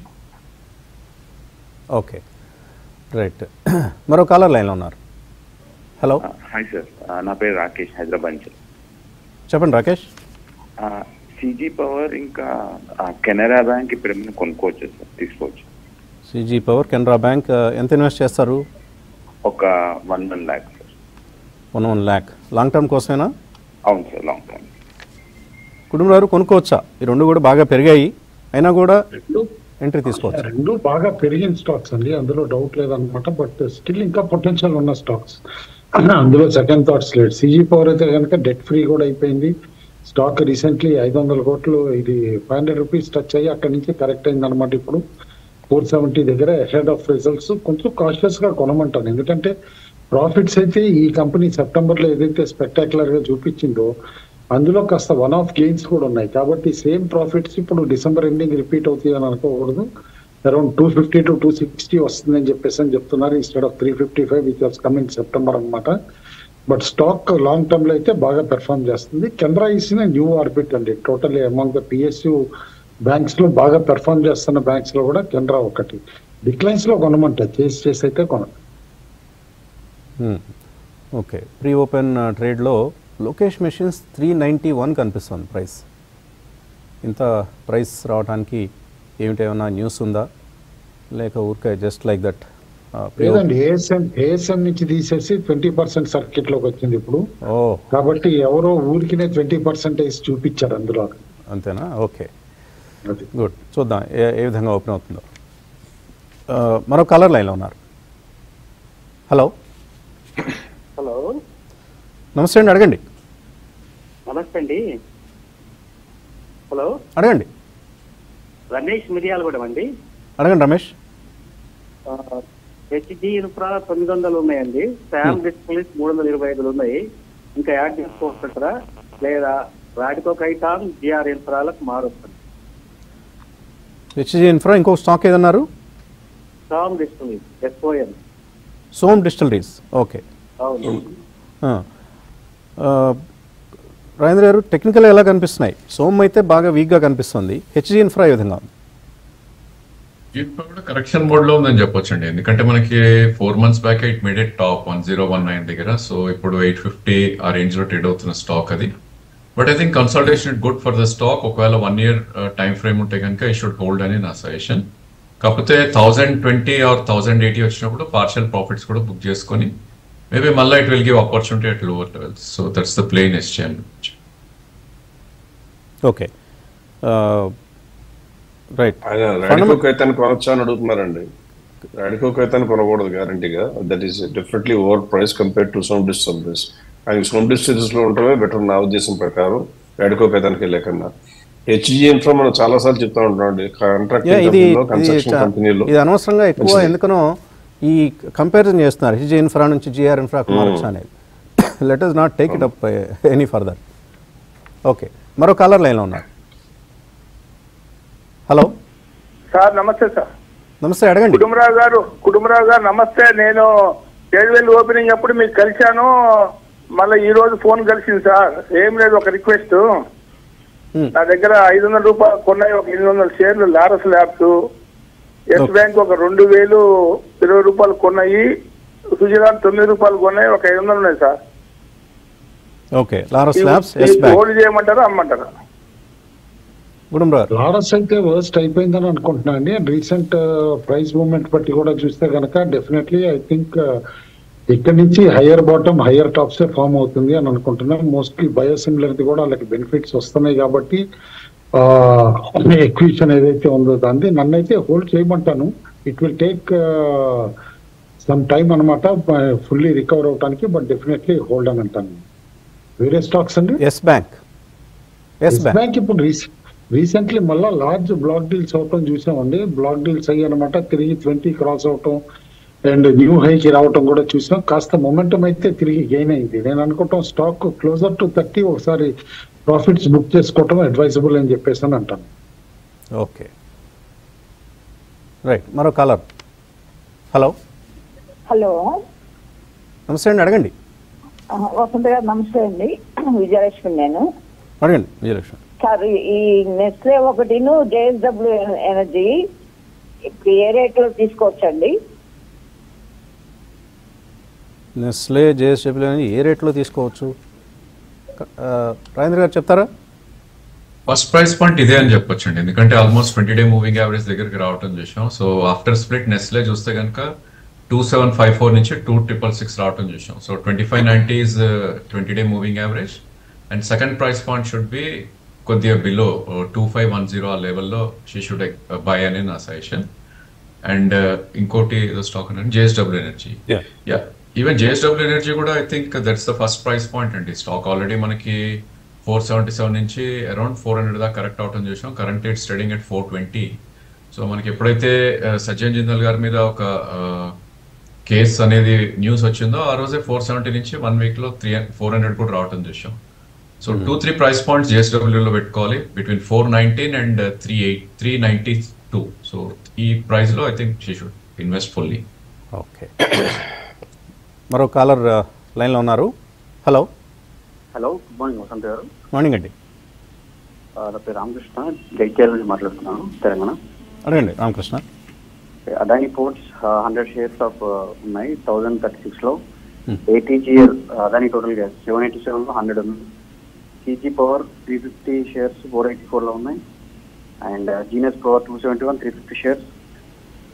okay right మరో కాలర్ లైన్లో ఉన్నారు హలో హాయ్ సార్ నా పేరు రాకేష్ హైదరాబాద్ నుంచి చెప్పండి రాకేష్ సిజీ పవర్ ఇంకా ఆ, కెనరా బ్యాంక్ ఇప్పుడు ఏమైనా కొనుక్కోవచ్చు సార్ తీసుకోవచ్చు సిజీ పవర్ కెనరా బ్యాంక్ ఎంత ఇన్వెస్ట్ చేస్తారు ఒక one one lakh sir one one lakh long term కోసమేనా అవును సార్ లాంగ్ టర్మ్ కుటుంబాలు కొనుక్కోవచ్చా ఈ రెండు కూడా బాగా పెరిగాయి అయినా కూడా ఎంట్రీ తీసుకోవచ్చు రెండు బాగా పెరిగిన స్టాక్స్ అండి అందులో డౌట్ లేదనమాట బట్ స్టిల్ ఇంకా పొటెన్షియల్ ఉన్న స్టాక్స్ అందులో సెకండ్ థాట్స్ లేదు సిజీ పవర్ అయితే కనుక డెట్ ఫ్రీ కూడా అయిపోయింది స్టాక్ రీసెంట్లీ ఐదు వందల కోట్లు ఇది ఫైవ్ హండ్రెడ్ రూపీస్ టచ్ అయ్యి అక్కడి నుంచి కరెక్ట్ అయింది అనమాట ఇప్పుడు ఫోర్ సెవెంటీ దగ్గర హెడ్ ఆఫ్ రిజల్ట్స్ కొంచెం కాషియస్ గా కొనమంటాను ఎందుకంటే ప్రాఫిట్స్ అయితే ఈ కంపెనీ సెప్టెంబర్ లో ఏదైతే స్పెక్టాక్యులర్ గా చూపించిందో అందులో కాస్త వన్ ఆఫ్ గెయిన్స్ కూడా ఉన్నాయి కాబట్టి సేమ్ ప్రాఫిట్స్ ఇప్పుడు డిసెంబర్ ఎండింగ్ రిపీట్ అవుతాయి అని అనుకోకూడదు around two fifty to two sixty వస్తుందని చెప్పేసి అని చెప్తున్నారు instead of three fifty five which was coming September అనమాట బట్ స్టాక్ లాంగ్ టర్మ్ లో అయితే బాగా పెర్ఫామ్ చేస్తుంది కెనరా ఇసిన న్యూ ఆర్బిట్ అండి total among the PSU banks లో బాగా పెర్ఫామ్ చేస్తున్న బ్యాంక్స్ లో కూడా కెనరా ఒకటి డిక్లైన్స్ లో కొనమంటారు చేసి చేసి అయితే కొన ఓకే ప్రీ ఓపెన్ ట్రేడ్లో Lokesh Machines three ninety one కనిపిస్తుంది ప్రైస్ ఇంత ప్రైస్ రావడానికి ఏమిటి ఏమైనా న్యూస్ ఉందా లేక ఊరికే జస్ట్ లైక్ దట్ లేదండి ఏఎస్ఎం ఏఎస్ఎం నుంచి తీసేసి ట్వంటీ పర్సెంట్ సర్కిట్ లోకి వచ్చింది ఇప్పుడు ఓ కాబట్టి ఎవరో ఊరికినే ట్వంటీ పర్సెంటేజ్ చూపించారు అందులో అంతేనా ఓకే అది గుడ్ చూద్దాం ఏ ఏ విధంగా ఓపెన్ అవుతుందో ఆ, మరో కలర్ లైన్లో ఉన్నారు హలో హలో నమస్తే అండి అడగండి నమస్తే అండి హలో అడగండి రమేష్ మిరియాలగూడెం అండి అడగండి రమేష్ హెచ్డి ఇన్ఫ్రా తొమ్మిది వందలు ఉన్నాయండి శామ్ డిస్ప్లేస్ మూడు వందల ఇరవై ఐదులు ఉన్నాయి ఇంకా యాడ్ చేసుకోవచ్చుంటారా లేదా రాడికో కైటాన్ జిఆర్ ఇన్ఫ్రాలకు మారుతుంది హెచ్జి ఇన్ఫ్రా ఇంకో స్టాక్ ఏదన్నారు శామ్ డిస్ప్లేస్ ఎస్ఓఎన్ సోమ్ డిస్టిలరీస్ ఓకే అవును ఆ. ఆ, రాజేంద్ర గారు టెక్నికల్ ఎలా కనిపిస్తున్నాయి సోమ్ అయితే బాగా వీక్గా కనిపిస్తుంది హెచ్జి ఇన్ఫ్రా ఏ విధంగా ఉంది ఇప్పుడు కూడా కరెక్షన్ మోడ్ లో ఉందని చెప్పొచ్చు అండి ఎందుకంటే మనకి four months back it made at top one zero one nine దగ్గర సో ఇప్పుడు ఎయిట్ ఫిఫ్టీ ఆ రేంజ్ లో ట్రేడ్ అవుతున్న స్టాక్ అది but I think consultation it good for the stock ఒకవేళ వన్ ఇయర్ టైం ఫ్రేమ్ ఉంటే కనుక ఈ షుడ్ హోల్డ్ అని నా సజెషన్ కాకపోతే thousand twenty or thousand eighty వచ్చినప్పుడు పార్షియల్ ప్రాఫిట్స్ కూడా బుక్ చేసుకొని మేబీ మళ్ళీ it will give opportunity at lower levels so that's the plan ఎస్చేన్ ఓకే రైట్ ఆయన రాడికో కైతాన్ని కొనొచ్చా అని అడుగుతున్నారండి రాడికో కైతాన్ని కొనకూడదు గ్యారంటీగా that is definitely over price compare to Som Distilleries ఆయన సోమ్ డిస్టర్బెన్స్ లో ఉండటమే బెటర్ నా ఉద్దేశం ప్రకారం రాడికో కైతానికి వెళ్ళే కన్నా హెచ్జి ఇన్ఫ్రా మనం చాలా సార్లు చెప్తా ఉంటాం అండి కాంట్రాక్ట్ యా, ఇది కంపెనీలో ఇది కన్స్ట్రక్షన్ చా- కంపెనీలో ఇది అనవసరంగా ఎక్కువ ఎందుకనో ఈ కంపారిజన్ చేస్తున్నారు హెచ్జి ఇన్ఫ్రా నుంచి జిఆర్ ఇన్ఫ్రా మారచ్చు అనేది let is not take it up any further okay మరో కలర్ లైన్లో ఉన్నారు హలో సార్ నమస్తే సార్ నమస్తే అడగండి కుటుంబరావు గారు కుటుంబరావు గారు నమస్తే నేను ఏడువేలు ఓపెనింగ్ అప్పుడు మీకు కలిశాను మళ్ళీ ఈ రోజు ఫోన్ కలిసింది సార్ ఏం లేదు ఒక రిక్వెస్ట్ Hmm. నా దగ్గర ఐదు వందల రూపాయలు కొన్నాయి ఒక ఎనిమిది వందల షేర్లు Laurus Labs Yes Okay. Bank ఒక రెండు వేలు ఇరవై రూపాయలు కొన్నాయి సుజలాన్ తొమ్మిది రూపాయలు కొన్నాయి ఒక ఐదు వందలు ఉన్నాయి సార్ ఓకే లారస్ ఇవి- ల్యాబ్స్ ఎస్ ఇవి బ్యాంక్ హోల్డ్ చేయమంటారా అమ్మంటారా గుడుంబ్రార్ లారస్ అయితే వర్స్ట్ అయిపోయిందని అనుకుంటున్నాను అండి అండ్ రీసెంట్ ప్రైస్ మూవ్మెంట్ బట్టి కూడా చూస్తే కనుక డెఫినెట్లీ ఐ థింక్ ఇక్కడ నుంచి higher bottom higher tops form అవుతుంది అని అనుకుంటున్నాను మోస్ట్లీ బయోసిమిలర్ కూడా వాళ్ళకి బెనిఫిట్స్ వస్తున్నాయి కాబట్టి ఎక్విషన్ ఏదైతే ఉందో దాన్ని నన్నైతే హోల్డ్ చేయమంటాను it will take some time అనమాట ఫుల్లీ రికవర్ అవడానికి బట్ డెఫినెట్లీ హోల్డ్ అని అంటాను వేరే స్టాక్స్ అండి Yes Bank Yes Yes Bank Bank ఇప్పుడు రీసెంట్లీ మళ్ళా లార్జ్ బ్లాక్ డీల్స్ అవటం చూసామండి బ్లాక్ డీల్స్ అయ్యి అనమాట తిరిగి ట్వంటీ క్రాస్ అవటం అండ్ న్యూ హైకి రావటం కూడా చూసాం కాస్త మొమెంటం అయితే తిరిగి గెయిన్ అయింది నేను అనుకుంటాం స్టాక్ క్లోజర్ టు థర్టీ ఒకసారి ప్రాఫిట్స్ బుక్ చేసుకోవటం అడ్వైజబుల్ అని చెప్పేసి అని అంటాను ఓకే రైట్ మరో కలర్ హలో హలో నమస్తే అండి అడగండి ఆ, వసంత గారు నమస్తే అండి విజయలక్ష్మి నేను అడగండి విజయలక్ష్మి సార్ ఈ నెస్లే ఒకటిను జేఎస్డబ్ల్యూ ఎనర్జీ ఇప్పుడు ఏ రేట్లో తీసుకోవచ్చండి నెస్లే జేఎస్డబ్ల్యూ అని ఏ రేట్లో తీసుకోవచ్చు క- ఆ, రాజేంద్ర గారు చెప్తారా ఫస్ట్ ప్రైస్ పాయింట్ ఇదే అని చెప్పొచ్చండి ఎందుకంటే almost twenty day moving average దగ్గరికి రావటం చూసాం సో ఆఫ్టర్ స్ప్లిట్ నెస్లే చూస్తే కనుక టూ సెవెన్ ఫైవ్ ఫోర్ నుంచి టూ ట్రిపుల్ సిక్స్ రావటం చూసాం so twenty five ninety is twenty day moving average and second price point should be కొద్దిగా below two five one zero ఆ లెవెల్లో she should buy అని నా సజెషన్ అండ్ ఇంకోటి ఏదో స్టాక్ అంటే JSW Energy Yeah. Yeah even JSW Energy కూడా I think that's the first price point అండి స్టాక్ ఆల్రెడీ మనకి ఫోర్ సెవెంటీ సెవెన్ నుంచి అరౌండ్ ఫోర్ హండ్రెడ్ దాకా కరెక్ట్ అవటం చూసాం current it's trading at four twenty so మనకి ఎప్పుడైతే uh, సజ్జన్ జిందల్ గారి మీద ఒక కేస్ అనేది న్యూస్ వచ్చిందో ఆ రోజే ఫోర్ సెవెంటీ నుంచి వన్ వీక్ లో త్రీ ఫోర్ హండ్రెడ్ కూడా రావటం చూసాం so two three price points జేఎస్డబ్ల్యూలో పెట్టుకోవాలి between four nineteen and three eight three ninety two so ఈ ప్రైస్ లో I think she should invest fully okay మరో కాలర్ లైన్లో ఉన్నారు hello hello good morning Vasanth garu morning అండి ఆ, నా పేరు రామకృష్ణ జైత్యాల నుంచి మాట్లాడుతున్నాను తెలంగాణ అడగండి Ramakrishna Adani Ports hundred shares of ఉన్నాయి థౌజండ్ థర్టీ సిక్స్ లో ఏటీజీఎల్ అదాని టోటల్ గా సెవెన్ ఎయిటీ సెవెన్ లో హండ్రెడ్ ఉంది CG Power three fifty shares four eighty four లో ఉన్నాయి and Genius Power two seventy one three fifty shares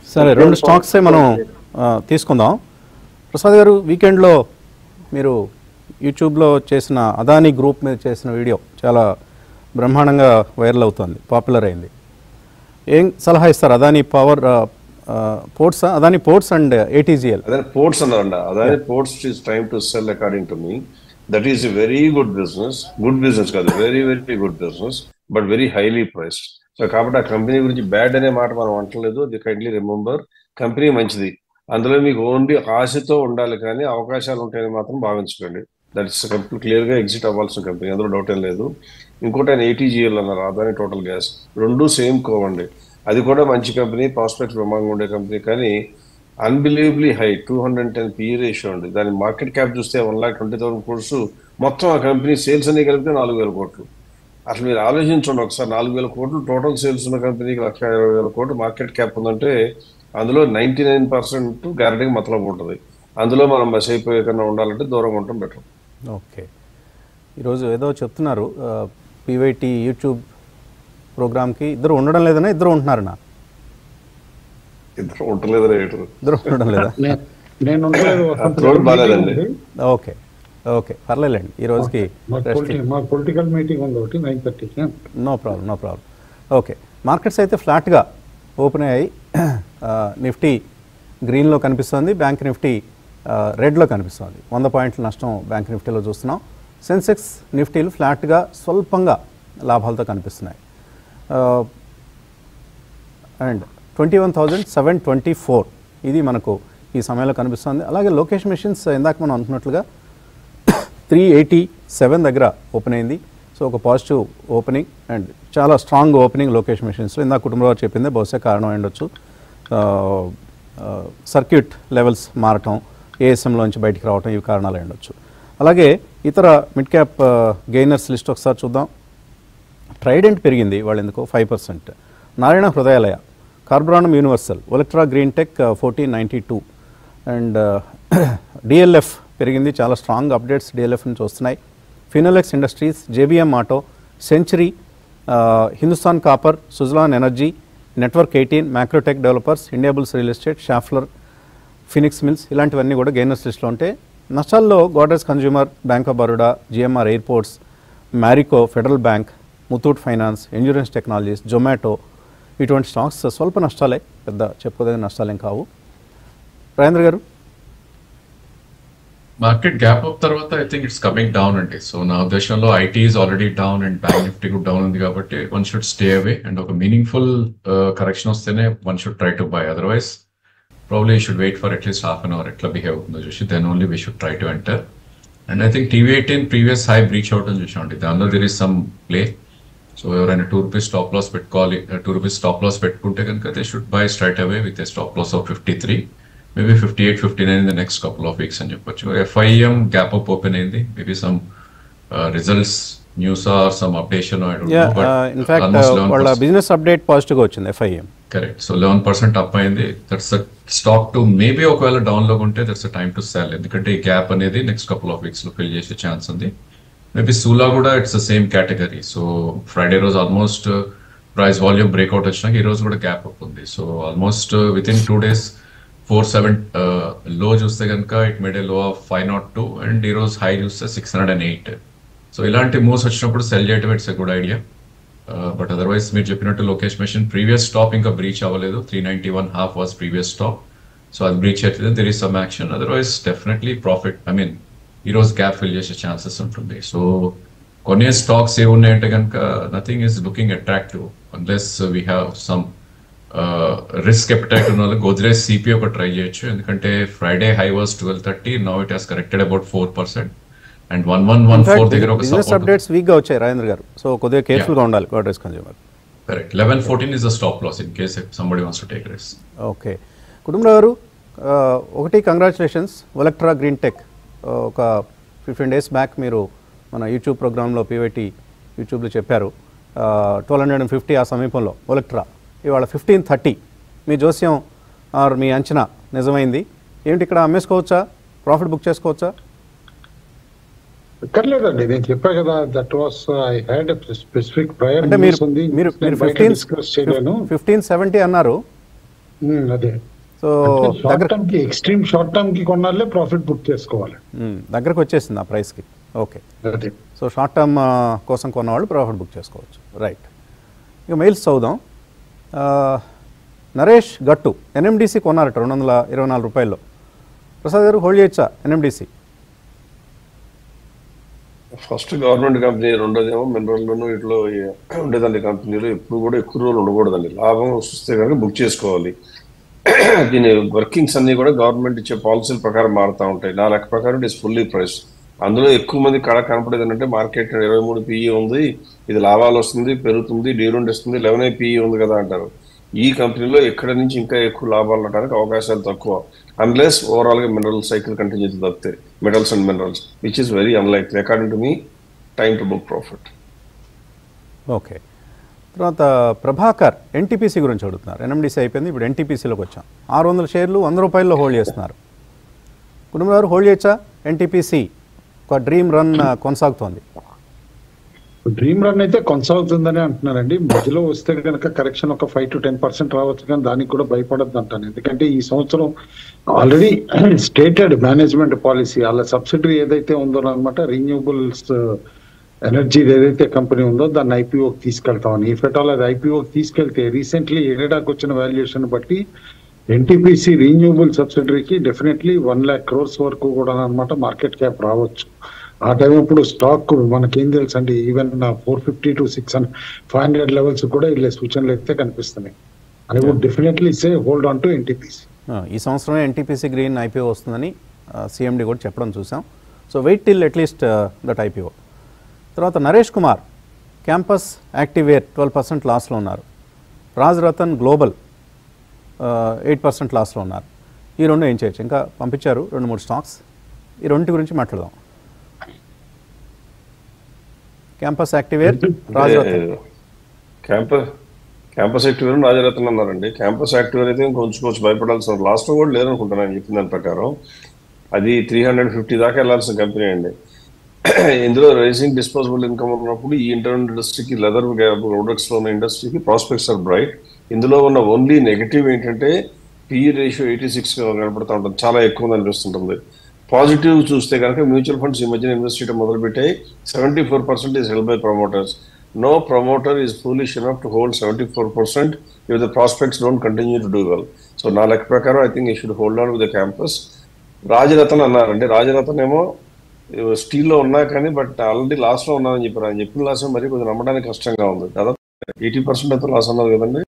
సరే రెండు స్టాక్సే మనం ఆ, తీసుకుందాం ప్రసాద్ గారు వీకెండ్లో మీరు యూట్యూబ్లో చేసిన అదానీ గ్రూప్ మీద చేసిన వీడియో చాలా బ్రహ్మాండంగా వైరల్ అవుతుంది పాపులర్ అయింది ఏం సలహా ఇస్తారు Adani Power Ports Adani Ports and ATGL అదే పోర్ట్స్ అన్నారండి అదే Ports is time to sell according to me that is a very good business good business కాదు very very good business but very highly priced so కాబట్టి ఆ company గురించి bad అనే మాట మనం అంటలేదు అది కైండ్లీ రిమెంబర్ కంపెనీ మంచిది అందులో మీకు ఓన్లీ ఆశతో ఉండాలి కానీ అవకాశాలు ఉంటాయని మాత్రం భావించకండి దట్ ఇస్ కంప్లీట్ క్లియర్ గా ఎగ్జిట్ అవ్వాల్సిన కంపెనీ అందులో డౌట్ ఏం లేదు ఇంకోటి ఆయన ఏటీజీఎల్ అన్నారు అదాని టోటల్ గ్యాస్ రెండు సేమ్ కోవండి అది కూడా మంచి కంపెనీ ప్రాస్పెక్ట్ బ్రహ్మాంగా ఉండే కంపెనీ కానీ unbelievably high two hundred ten PE ratio ఉంది దాని మార్కెట్ క్యాప్ చూస్తే one lakh twenty thousand crores మొత్తం ఆ కంపెనీ సేల్స్ అన్ని కలిపితే నాలుగు వేల కోట్లు అసలు మీరు ఆలోచించండి ఒకసారి నాలుగు వేల కోట్లు టోటల్ సేల్స్ ఉన్న కంపెనీకి లక్ష ఇరవై వేల కోట్లు మార్కెట్ క్యాప్ ఉందంటే అందులో నైన్టీ నైన్ పర్సెంట్ గ్యారంటీ మతలం ఉంటుంది అందులో మనం బస్ అయిపోయే కన్నా ఉండాలంటే దూరంగా ఉండటం బెటర్ ఓకే ఈరోజు ఏదో చెప్తున్నారు పీవైటీ యూట్యూబ్ ప్రోగ్రామ్కి ఇద్దరు ఉండడం లేదనా ఇద్దరు ఉంటున్నారనా ఇద్దరు ఉండలేదు రేటు ఇద్దరు ఉండడం లేదా నే- నేను ఉండలేదు వసంత్ గారు. రోడ్ బాగాలేదండి. మీటింగ్ ఉంది. ఓకే ఓకే పర్లేదండి ఈ రోజుకి మా రెస్ట్ పొలిటి- మా పొలిటికల్ మీటింగ్ ఉంది ఒకటి నైన్ థర్టీకి no problem no problem okay markets అయితే ఫ్లాట్గా ఓపెన్ అయ్యాయి ఆ, నిఫ్టీ గ్రీన్లో కనిపిస్తుంది బ్యాంక్ నిఫ్టీ ఆ, రెడ్లో కనిపిస్తుంది వంద పాయింట్ల నష్టం బ్యాంక్ నిఫ్టీలో చూస్తున్నాం సెన్సెక్స్ నిఫ్టీలు ఫ్లాట్గా స్వల్పంగా లాభాలతో కనిపిస్తున్నాయి and twenty one thousand seven twenty four ఇది మనకు ఈ సమయంలో కనిపిస్తుంది అలాగే లొకేషన్ మెషిన్స్ ఇందాక మనం అనుకున్నట్లుగా త్రీ ఎయిటీ సెవెన్ దగ్గర ఓపెన్ అయింది సో ఒక పాజిటివ్ ఓపెనింగ్ అండ్ చాలా స్ట్రాంగ్ ఓపెనింగ్ లొకేషన్ మెషిన్స్లో ఇందాక కుటుంబరావు చెప్పిందే బహుశా కారణం అయి ఉండొచ్చు సర్క్యూట్ లెవెల్స్ మారటం ఏఎస్ఎంలోంచి బయటికి రావటం ఇవి కారణాలు అయి ఉండొచ్చు అలాగే ఇతర మిడ్ క్యాప్ గెయినర్స్ లిస్ట్ ఒకసారి చూద్దాం ట్రైడెంట్ పెరిగింది వాళ్ళు ఎందుకో five percent Narayana Hrudayalaya Carborundum Universal Olectra Green Tech fourteen ninety two and DLF పెరిగింది చాలా స్ట్రాంగ్ అప్డేట్స్ డిఎల్ఎఫ్ నుంచి వస్తున్నాయి Finolex Industries JBM Auto Century Hindustan Copper Suzlon Energy Network eighteen Macrotech Developers Indiabulls Real Estate Schaeffler Phoenix Mills ఇలాంటివన్నీ కూడా gainers లిస్ట్లో ఉంటే నష్టాల్లో Godrej Consumer Bank of Baroda GMR Airports Marico Federal Bank Muthoot Finance Insurance Technologies Zomato ఇటువంటి స్టాక్స్ స్వల్ప నష్టాలే పెద్ద చెప్పుకోదగిన నష్టాలేం కావు రాజేంద్ర గారు మార్కెట్ గ్యాప్ అప్ తర్వాత I think it's coming down అండి సో నా ఉద్దేశంలో IT is already down and bank Nifty కూడా డౌన్ ఉంది కాబట్టి one should stay away and ఒక మీనింగ్ఫుల్ కరెక్షన్ వస్తేనే one should try to by otherwise probably should wait for at least half an hour ఎట్లా behave అవుతుందో చూసి then only we should try to enter and I think TV eighteen previous high breach out అని చూసామండి దానిలో there is some play so ఎవరైనా two rupees stop loss పెట్టుకోవాలి two rupees stop loss పెట్టుకుంటే కనుక they should buy straight away with a stop loss of fifty three maybe fifty eight fifty nine in the next couple of weeks అని చెప్పొచ్చు FIEM gap up open అయింది maybe some results news or some updation in fact వాళ్ళ business update పాజిటివ్గా వచ్చింది FIEM correct so eleven percent up అయింది that's stock to maybe ఒకవేళ down లో ఉంటే దట్స్ టైం టు సెల్ ఎందుకంటే ఈ గ్యాప్ అనేది నెక్స్ట్ కపుల్ ఆఫ్ వీక్స్ లో ఫిల్ చేసే ఛాన్స్ ఉంది మేబీ సూలా కూడా it's same category so Friday రోజు ఆల్మోస్ట్ ప్రైస్ వాల్యూమ్ బ్రేక్అవుట్ వచ్చినాక ఈ రోజు కూడా గ్యాప్ అప్ ఉంది so almost within two days four seven లో చూస్తే కనుక it made a low of five naught two and ఈ రోజు హై చూస్తే six hundred and eight so ఇలాంటి మూవ్స్ వచ్చినప్పుడు సెల్ చేయటం it's a good idea but otherwise మీరు చెప్పినట్టు లోకేష్ మెషిన్ ప్రీవియస్ స్టాప్ ఇంకా బ్రీచ్ అవ్వలేదు three ninety one half was previous stop so అది బ్రీచ్ అయితే there is some action otherwise definitely profit I mean ఈ రోజు గ్యాప్ ఫిల్ చేసే ఛాన్సెస్ ఉంటుంది సో కొన్ని స్టాక్స్ ఏ ఉన్నాయంటే కనుక nothing is looking attractive unless we have some risk appetite ఉన్న వాళ్ళు గోద్రేజ్ సిపి ఒక ట్రై చేయొచ్చు ఎందుకంటే Friday high was twelve thirty now it has corrected about four percent and one one one four దగ్గర ఒక బిజినెస్ సపోర్ట్ అప్డేట్స్ వీక్గా వచ్చాయి రాజేంద్ర గారు సో కొద్దిగా కేర్ఫుల్గా ఉండాలి Godrej Consumer correct eleven fourteen is the stop loss in case somebody wants to take risk okay Kutumbarao garu ఆ, ఒకటి కంగ్రాచులేషన్స్ ఒలెక్ట్రా గ్రీన్ టెక్ ఒక ఫిఫ్టీన్ డేస్ బ్యాక్ మీరు మన యూట్యూబ్ ప్రోగ్రాంలో పీవైటీ యూట్యూబ్లో చెప్పారు ట్వెల్వ్ హండ్రెడ్ అండ్ ఫిఫ్టీ ఆ సమీపంలో ఒలెక్ట్రా ఇవాళ ఫిఫ్టీన్ థర్టీ మీ జోస్యం ఆర్ మీ అంచనా నిజమైంది ఏమిటి ఇక్కడ అమ్మేసుకోవచ్చా ప్రాఫిట్ బుక్ చేసుకోవచ్చా ఎక్కర్లేదండి నేను చెప్పా కదా that was I had specific prior అంటే మీరు మీరు మీరు ఫిఫ్టీన్ డిస్కస్ చేయలేను ఫిఫ్టీన్ సెవెంటీ అన్నారు ఉమ్, అదే సో షార్ట్ దగ్గర టర్మ్ కి ఎక్స్ట్రీమ్ షార్ట్ టర్మ్ కి కొన్నాళ్ళే ప్రాఫిట్ బుక్ చేసుకోవాలి మ్మ్. దగ్గరకు వచ్చేసింది ఆ ప్రైస్కి ఓకే అదే సో షార్ట్ టర్మ్ ఆ, కోసం కొన్నవాళ్ళు ప్రాఫిట్ బుక్ చేసుకోవచ్చు రైట్ ఇక మెయిల్స్ చదువుదాం ఆ, నరేష్ గట్టు ఎన్ఎండిసి కొన్నారట రెండు వందల ఇరవై నాలుగు రూపాయల్లో ప్రసాద్ గారు హోల్డ్ చేయొచ్చా ఎన్ఎండిసి ఫస్ట్ గవర్నమెంట్ కంపెనీ రెండోదేమో మినరల్లోనూ ఇట్లో ఉండేదండి కంపెనీలు ఎప్పుడు కూడా ఎక్కువ రోజులు ఉండకూడదండి లాభం వస్తే కనుక బుక్ చేసుకోవాలి దీని వర్కింగ్స్ అన్ని కూడా గవర్నమెంట్ ఇచ్చే పాలసీల ప్రకారం మారుతూ ఉంటాయి నా లెక్క ప్రకారం ఇట్ ఇస్ ఫుల్లీ ప్రైస్ అందులో ఎక్కువ మంది కళ కనపడేది ఏంటంటే మార్కెట్ ఇరవై మూడు పిఈ ఉంది ఇది లాభాలు వస్తుంది పెరుగుతుంది డీలుండి ఇస్తుంది లెవెన్ పిఈ ఉంది కదా అంటారు ఈ కంపెనీలో ఎక్కడ నుంచి ఇంకా ఎక్కువ లాభాలు ఉండడానికి అవకాశాలు తక్కువ అన్లెస్ ఓవరాల్ గా మినరల్ సైకిల్ కంటిన్యూ తప్పితే metals and minerals which is very unlikely according to me time to book profit okay తర్వాత ప్రభాకర్ ఎన్టీపీసీ గురించి అడుగుతున్నారు ఎన్ఎండిసి అయిపోయింది ఇప్పుడు ఎన్టీపీసీలోకి వచ్చాం ఆరు వందల షేర్లు వంద రూపాయల్లో హోల్డ్ చేస్తున్నారు కుటుంబ గారు హోల్డ్ చేయొచ్చా ఎన్టీపీసీ ఒక డ్రీమ్ రన్ ఆ, కొనసాగుతోంది డ్రీమ్ రన్ అయితే కొనసాగుతుందని అంటున్నారండి మధ్యలో వస్తే కనుక కరెక్షన్ ఒక ఫైవ్ టు టెన్ పర్సెంట్ రావచ్చు కానీ దానికి కూడా భయపడద్దు అంటాను ఎందుకంటే ఈ సంవత్సరం ఆల్రెడీ స్టేటెడ్ మేనేజ్మెంట్ పాలసీ వాళ్ళ సబ్సిడరీ ఏదైతే ఉందో అనమాట రీన్యూబుల్స్ ఎనర్జీ ఏదైతే కంపెనీ ఉందో దాన్ని ఐపీఓకి తీసుకెళ్తామని ఇఫ్ ఎట్ ఆల్ అది ఐపీఓకి తీసుకెళ్తే రీసెంట్లీ ఎరేడాకి వచ్చిన వాల్యుయేషన్ బట్టి ఎన్టీపీసీ రీన్యూబుల్ సబ్సిడరీకి డెఫినెట్లీ వన్ ల్యాక్ క్రోర్స్ వరకు కూడా అనమాట మార్కెట్ క్యాప్ రావచ్చు ఆ టైం అప్పుడు స్టాక్ మనకేం తెలుసు అండి even four fifty to six hundred five hundred levels కూడా వెళ్ళే సూచనలు అయితే కనిపిస్తున్నాయి అని would definitely say hold on to NTPC ఆ, ఈ సంవత్సరమే ఎన్టీపీసీ గ్రీన్ ఐపీఓ వస్తుందని సిఎండి కూడా చెప్పడం చూసాం so wait till at least that IPO తర్వాత Naresh Kumar campus activewear twelve percent లాస్లో ఉన్నారు Raj Ratan global eight percent లాస్లో ఉన్నారు ఈ రెండు ఏం చేయొచ్చు ఇంకా పంపించారు రెండు మూడు స్టాక్స్ ఈ రెండింటి గురించి మాట్లాడదాం Campus Activewear Raj Ratan Campus Campus Activewear Rajaratna అన్నారండి క్యాంపస్ యాక్టివేర్ అయితే ఇంకా ఉంచుకోవచ్చు భయపడాల్సిన లాస్ట్ కూడా లేదనుకుంటున్నాను నేను చెప్పిన దాని ప్రకారం అది త్రీ హండ్రెడ్ ఫిఫ్టీ దాకా వెళ్ళాల్సిన కంపెనీ అండి ఇందులో రైజింగ్ డిస్పోజబుల్ ఇన్కమ్ ఉన్నప్పుడు ఈ ఇంటర్నల్ ఇండస్ట్రీకి లెదర్ ప్రొడక్ట్స్ లో ఉన్న ఇండస్ట్రీకి ప్రాస్పెక్ట్స్ ఆర్ బ్రైట్ ఇందులో ఉన్న ఓన్లీ నెగటివ్ ఏంటంటే పిఈ రేషియో ఎయిటీ సిక్స్ కనపడుతూ ఉంటుంది చాలా ఎక్కువ ఉంది అనిపిస్తుంటుంది పాజిటివ్ చూస్తే కనుక మ్యూచువల్ ఫండ్స్ ఈ మధ్యన ఇన్వెస్ట్ చేయడం మొదలుపెట్టాయి seventy four percent is held by promoters no promoter is foolish enough to hold seventy four percent if the prospects don't continue to do well so నా లెక్క ప్రకారం ఐ థింక్ ఈ should hold on with the Campus Rajaratna అన్నారండి రాజరత్న ఏమో steel లో ఉన్నా కానీ but already loss లో ఉన్నానని చెప్పారు ఆయన చెప్పిన లాస్ మరి కొంచెం నమ్మడానికి కష్టంగా ఉంది దాదాపు ఎయిటీ పర్సెంట్ అయితే లాస్ అన్నారు కదండి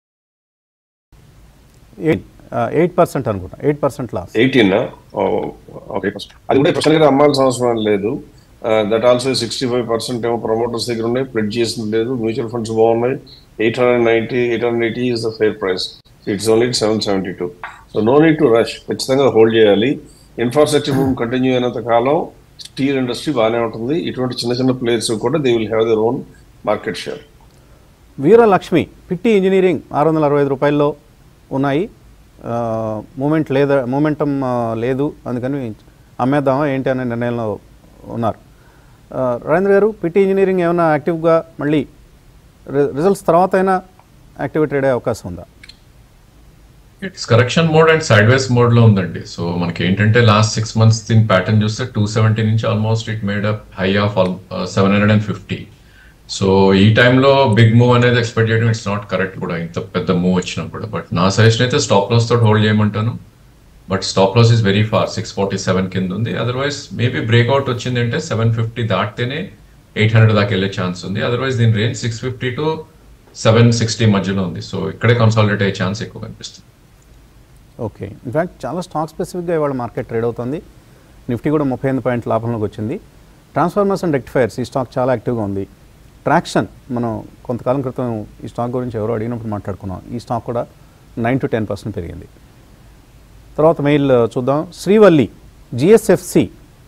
ఎయిట్ ఎయిట్ పర్సెంట్ అనుకుంటా eight percent loss eighteen okay అది కూడా ప్రశ్న గా అమ్మాల్సిన అవసరం లేదు that also sixty five percent ఏమో ప్రమోటర్స్ దగ్గర ఉన్నాయి ప్లెడ్ చేసింది లేదు మ్యూచువల్ ఫండ్స్ బాగున్నాయి eight hundred ninety eight hundred eighty is the fair price it's only seven seventy two so no need to rush ఖచ్చితంగా హోల్డ్ చేయాలి ఇన్ఫ్రాస్ట్రక్చర్ భూమి continue అయినంత కాలం స్టీల్ ఇండస్ట్రీ బాగానే ఉంటుంది ఇటువంటి చిన్న చిన్న ప్లేయర్స్ కూడా they will have their own market share Veeralakshmi Pitti Engineering ఆరు వందల అరవై ఐదు రూపాయల్లో ఉన్నాయి మూమెంట్ లేదా మూమెంటం లేదు అందుకని అమ్మేద్దామా ఏంటి అనే నిర్ణయంలో ఉన్నారు ఆ, రాజేంద్ర గారు పిట్టి ఇంజనీరింగ్ ఏమైనా యాక్టివ్గా మళ్ళీ రిజల్ట్స్ తర్వాత అయినా యాక్టివ్ ట్రేడ్ అయ్యే అవకాశం ఉందా it's correction mode and sideways mode లో ఉందండి సో మనకి ఏంటంటే లాస్ట్ సిక్స్ మంత్స్ దీని ప్యాటర్న్ చూస్తే టూ సెవెంటీ నుంచి almost it made up high of all seven hundred and fifty so ఈ టైంలో బిగ్ మూవ్ అనేది ఎక్స్పెక్ట్ చేయడం ఇట్స్ నాట్ కరెక్ట్ కూడా ఇంత పెద్ద మూవ్ వచ్చినప్పుడు బట్ నా సజెషన్ అయితే స్టాప్ లాస్ తోటి హోల్డ్ చేయమంటాను but stop loss is very far six forty seven కింద ఉంది అదర్వైజ్ మేబీ బ్రేక్అవుట్ వచ్చింది అంటే సెవెన్ ఫిఫ్టీ దాటితేనే ఎయిట్ హండ్రెడ్ దాకా వెళ్ళే ఛాన్స్ ఉంది అదర్వైజ్ దీని range six fifty to seven sixty మధ్యలో ఉంది సో ఇక్కడే కన్సాలిడేట్ అయ్యే ఛాన్స్ ఎక్కువ కనిపిస్తుంది ఓకే ఇన్ఫ్యాక్ట్ చాలా స్టాక్ స్పెసిఫిక్గా ఇవాళ మార్కెట్ ట్రేడ్ అవుతుంది నిఫ్టీ కూడా ముప్పై ఎనిమిది పాయింట్ లాభంలోకి వచ్చింది ట్రాన్స్ఫార్మర్స్ అండ్ రెక్టిఫైర్స్ ఈ స్టాక్ చాలా యాక్టివ్గా ఉంది ట్రాక్షన్ మనం కొంతకాలం క్రితం ఈ స్టాక్ గురించి ఎవరో అడిగినప్పుడు మాట్లాడుకున్నాం ఈ స్టాక్ కూడా నైన్ టు టెన్ పర్సెంట్ పెరిగింది తర్వాత మెయిల్ చూద్దాం Srivalli GSFC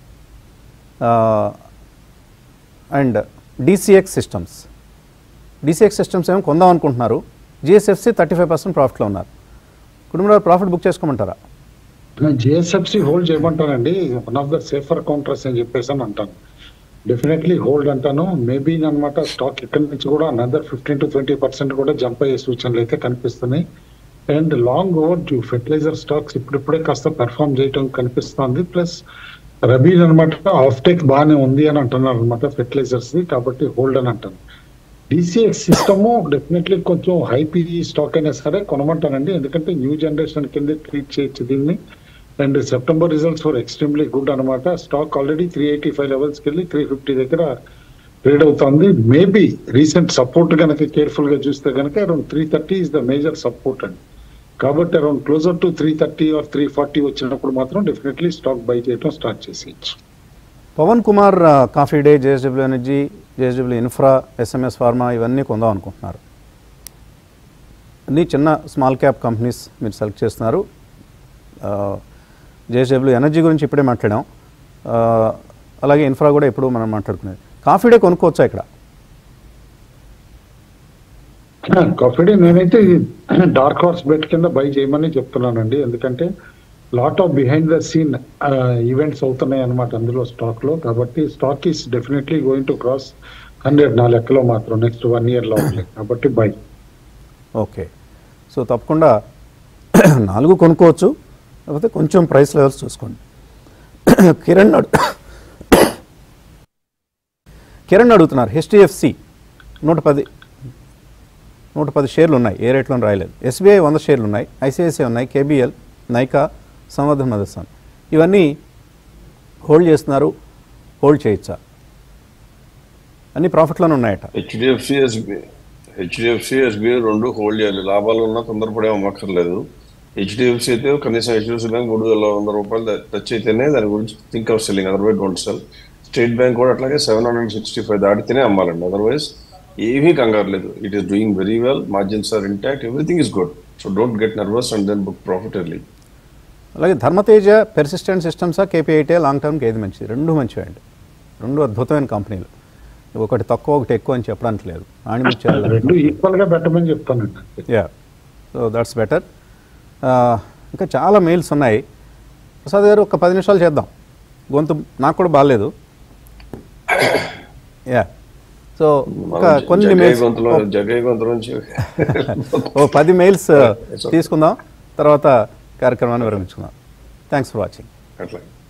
and DCX systems DCX systems ఏమో కొందాం అనుకుంటున్నారు జిఎస్ఎఫ్సి థర్టీ ఫైవ్ పర్సెంట్ ప్రాఫిట్లో ఉన్నారు కుటుంబంలో ప్రాఫిట్ బుక్ చేసుకోమంటారా జిఎస్ఎఫ్సి హోల్డ్ చేయమంటానండి one of the safer counters అని చెప్పేసి అని అంటాను డెఫినెట్లీ హోల్డ్ అంటాను మేబీ అనమాట స్టాక్ ఇక్కడి నుంచి కూడా another fifteen to twenty percent కూడా జంప్ అయ్యే సూచనలు అయితే కనిపిస్తున్నాయి and long over due fertiliser stocks ఇప్పుడిప్పుడే కాస్త పెర్ఫామ్ చేయడం కనిపిస్తోంది ప్లస్ రబీ అనమాట ఆఫ్ టేక్ బాగానే ఉంది అని అంటున్నారు అనమాట ఫెర్టిలైజర్స్ కాబట్టి హోల్డ్ అని అంటారు డిసిఎక్స్ సిస్టమ్ డెఫినెట్లీ కొంచెం హై పీజీ స్టాక్ అయినా సరే కొనమంటానండి ఎందుకంటే న్యూ జనరేషన్ కింద ట్రీట్ చేయొచ్చు దీన్ని and September results for extremely good అనమాట stock already three eighty five లెవెల్స్కి వెళ్ళి త్రీ ఫిఫ్టీ దగ్గర ట్రేడ్ అవుతుంది మేబీ రీసెంట్ సపోర్ట్ కనుక కేర్ఫుల్ గా చూస్తే కనుక around three thirty is the major support అండి కాబట్టి around closer to three thirty or three forty వచ్చినప్పుడు మాత్రం డెఫినెట్లీ స్టాక్ బై చేయడం స్టార్ట్ చేసేయచ్చు పవన్ కుమార్ ఆ, Coffee Day JSW Energy JSW Infra SMS Pharma ఇవన్నీ కొందాం అనుకుంటున్నారు అన్ని చిన్న స్మాల్ క్యాప్ కంపెనీస్ మీరు సెలెక్ట్ చేస్తున్నారు జేఎస్డబ్ల్యూ ఎనర్జీ గురించి ఇప్పుడే మాట్లాడాం ఆ, అలాగే ఇన్ఫ్రా కూడా ఇప్పుడు మనం మాట్లాడుకునేది కాఫీ డే కొనుక్కోవచ్చా ఇక్కడ కాఫీ డే నేనైతే డార్క్ హార్స్ బెట్ కింద బై చేయమని చెప్తున్నానండి ఎందుకంటే lot of behind the scene events అవుతున్నాయి అనమాట అందులో స్టాక్ లో కాబట్టి stock is definitely going to cross hundred నా లెక్కలో మాత్రం నెక్స్ట్ వన్ ఇయర్ లో కాబట్టి బై ఓకే సో తప్పకుండా నాలుగు కొనుక్కోవచ్చు లేకపోతే కొంచెం ప్రైస్ లెవెల్స్ చూసుకోండి కిరణ్ అడు కిరణ్ అడుగుతున్నారు హెచ్డిఎఫ్సి నూట పది నూట పది షేర్లు ఉన్నాయి ఏ రేట్లో రాయలేదు ఎస్బీఐ వంద షేర్లు ఉన్నాయి ఐసిఐసిఐ ఉన్నాయి కేబిఎల్ నైకా సంవర్ధన్ మదర్సాన్ ఇవన్నీ హోల్డ్ చేస్తున్నారు హోల్డ్ చేయొచ్చా అన్ని ప్రాఫిట్లోనే ఉన్నాయట హెచ్డిఎఫ్సి ఎస్బీఐ హెచ్డిఎఫ్సి ఎస్బీఐ రెండు హోల్డ్ చేయాలి లాభాలు ఉన్నా తొందరపడే అమ్మక్కర్లేదు హెచ్డిఎఫ్సి అయితే కనీసం హెచ్డిఎఫ్సి బ్యాంక్ మూడు వేల వంద రూపాయలు టచ్ అయితేనే దాని గురించి think of selling otherwise don't sell State Bank కూడా అట్లాగే సెవెన్ హండ్రెడ్ సిక్స్టీ ఫైవ్ దాటితేనే అమ్మాలండి అదర్వైజ్ ఏమీ కంగారు లేదు it is doing very well margins are intact everything is good so don't get nervous and then book profit early అలాగే Dharmateja persistent సిస్టమ్సా KPIT long టర్మ్కి ఏది మంచిది రెండు మంచివి అండి రెండు అద్భుతమైన కంపెనీలు ఒకటి తక్కువ ఒకటి ఎక్కువ అని చెప్పడానికి లేదు ఆణిముత్యాలు రెండు ఈక్వల్ గా పెట్టమని చెప్తానండి యా సో దట్స్ బెటర్ ఇంకా చాలా మెయిల్స్ ఉన్నాయి ప్రసాద్ గారు ఒక పది నిమిషాలు చేద్దాం గొంతు నాకు కూడా బాగాలేదు యా సో ఒక కొన్ని జగయ్య మెయిల్స్ గొంతులో జగయ్య గొంతు నుంచి ఓ పది మెయిల్స్ తీసుకుందాం తర్వాత కార్యక్రమాన్ని విరమించుకుందాం థ్యాంక్స్ ఫర్ వాచింగ్ అట్లా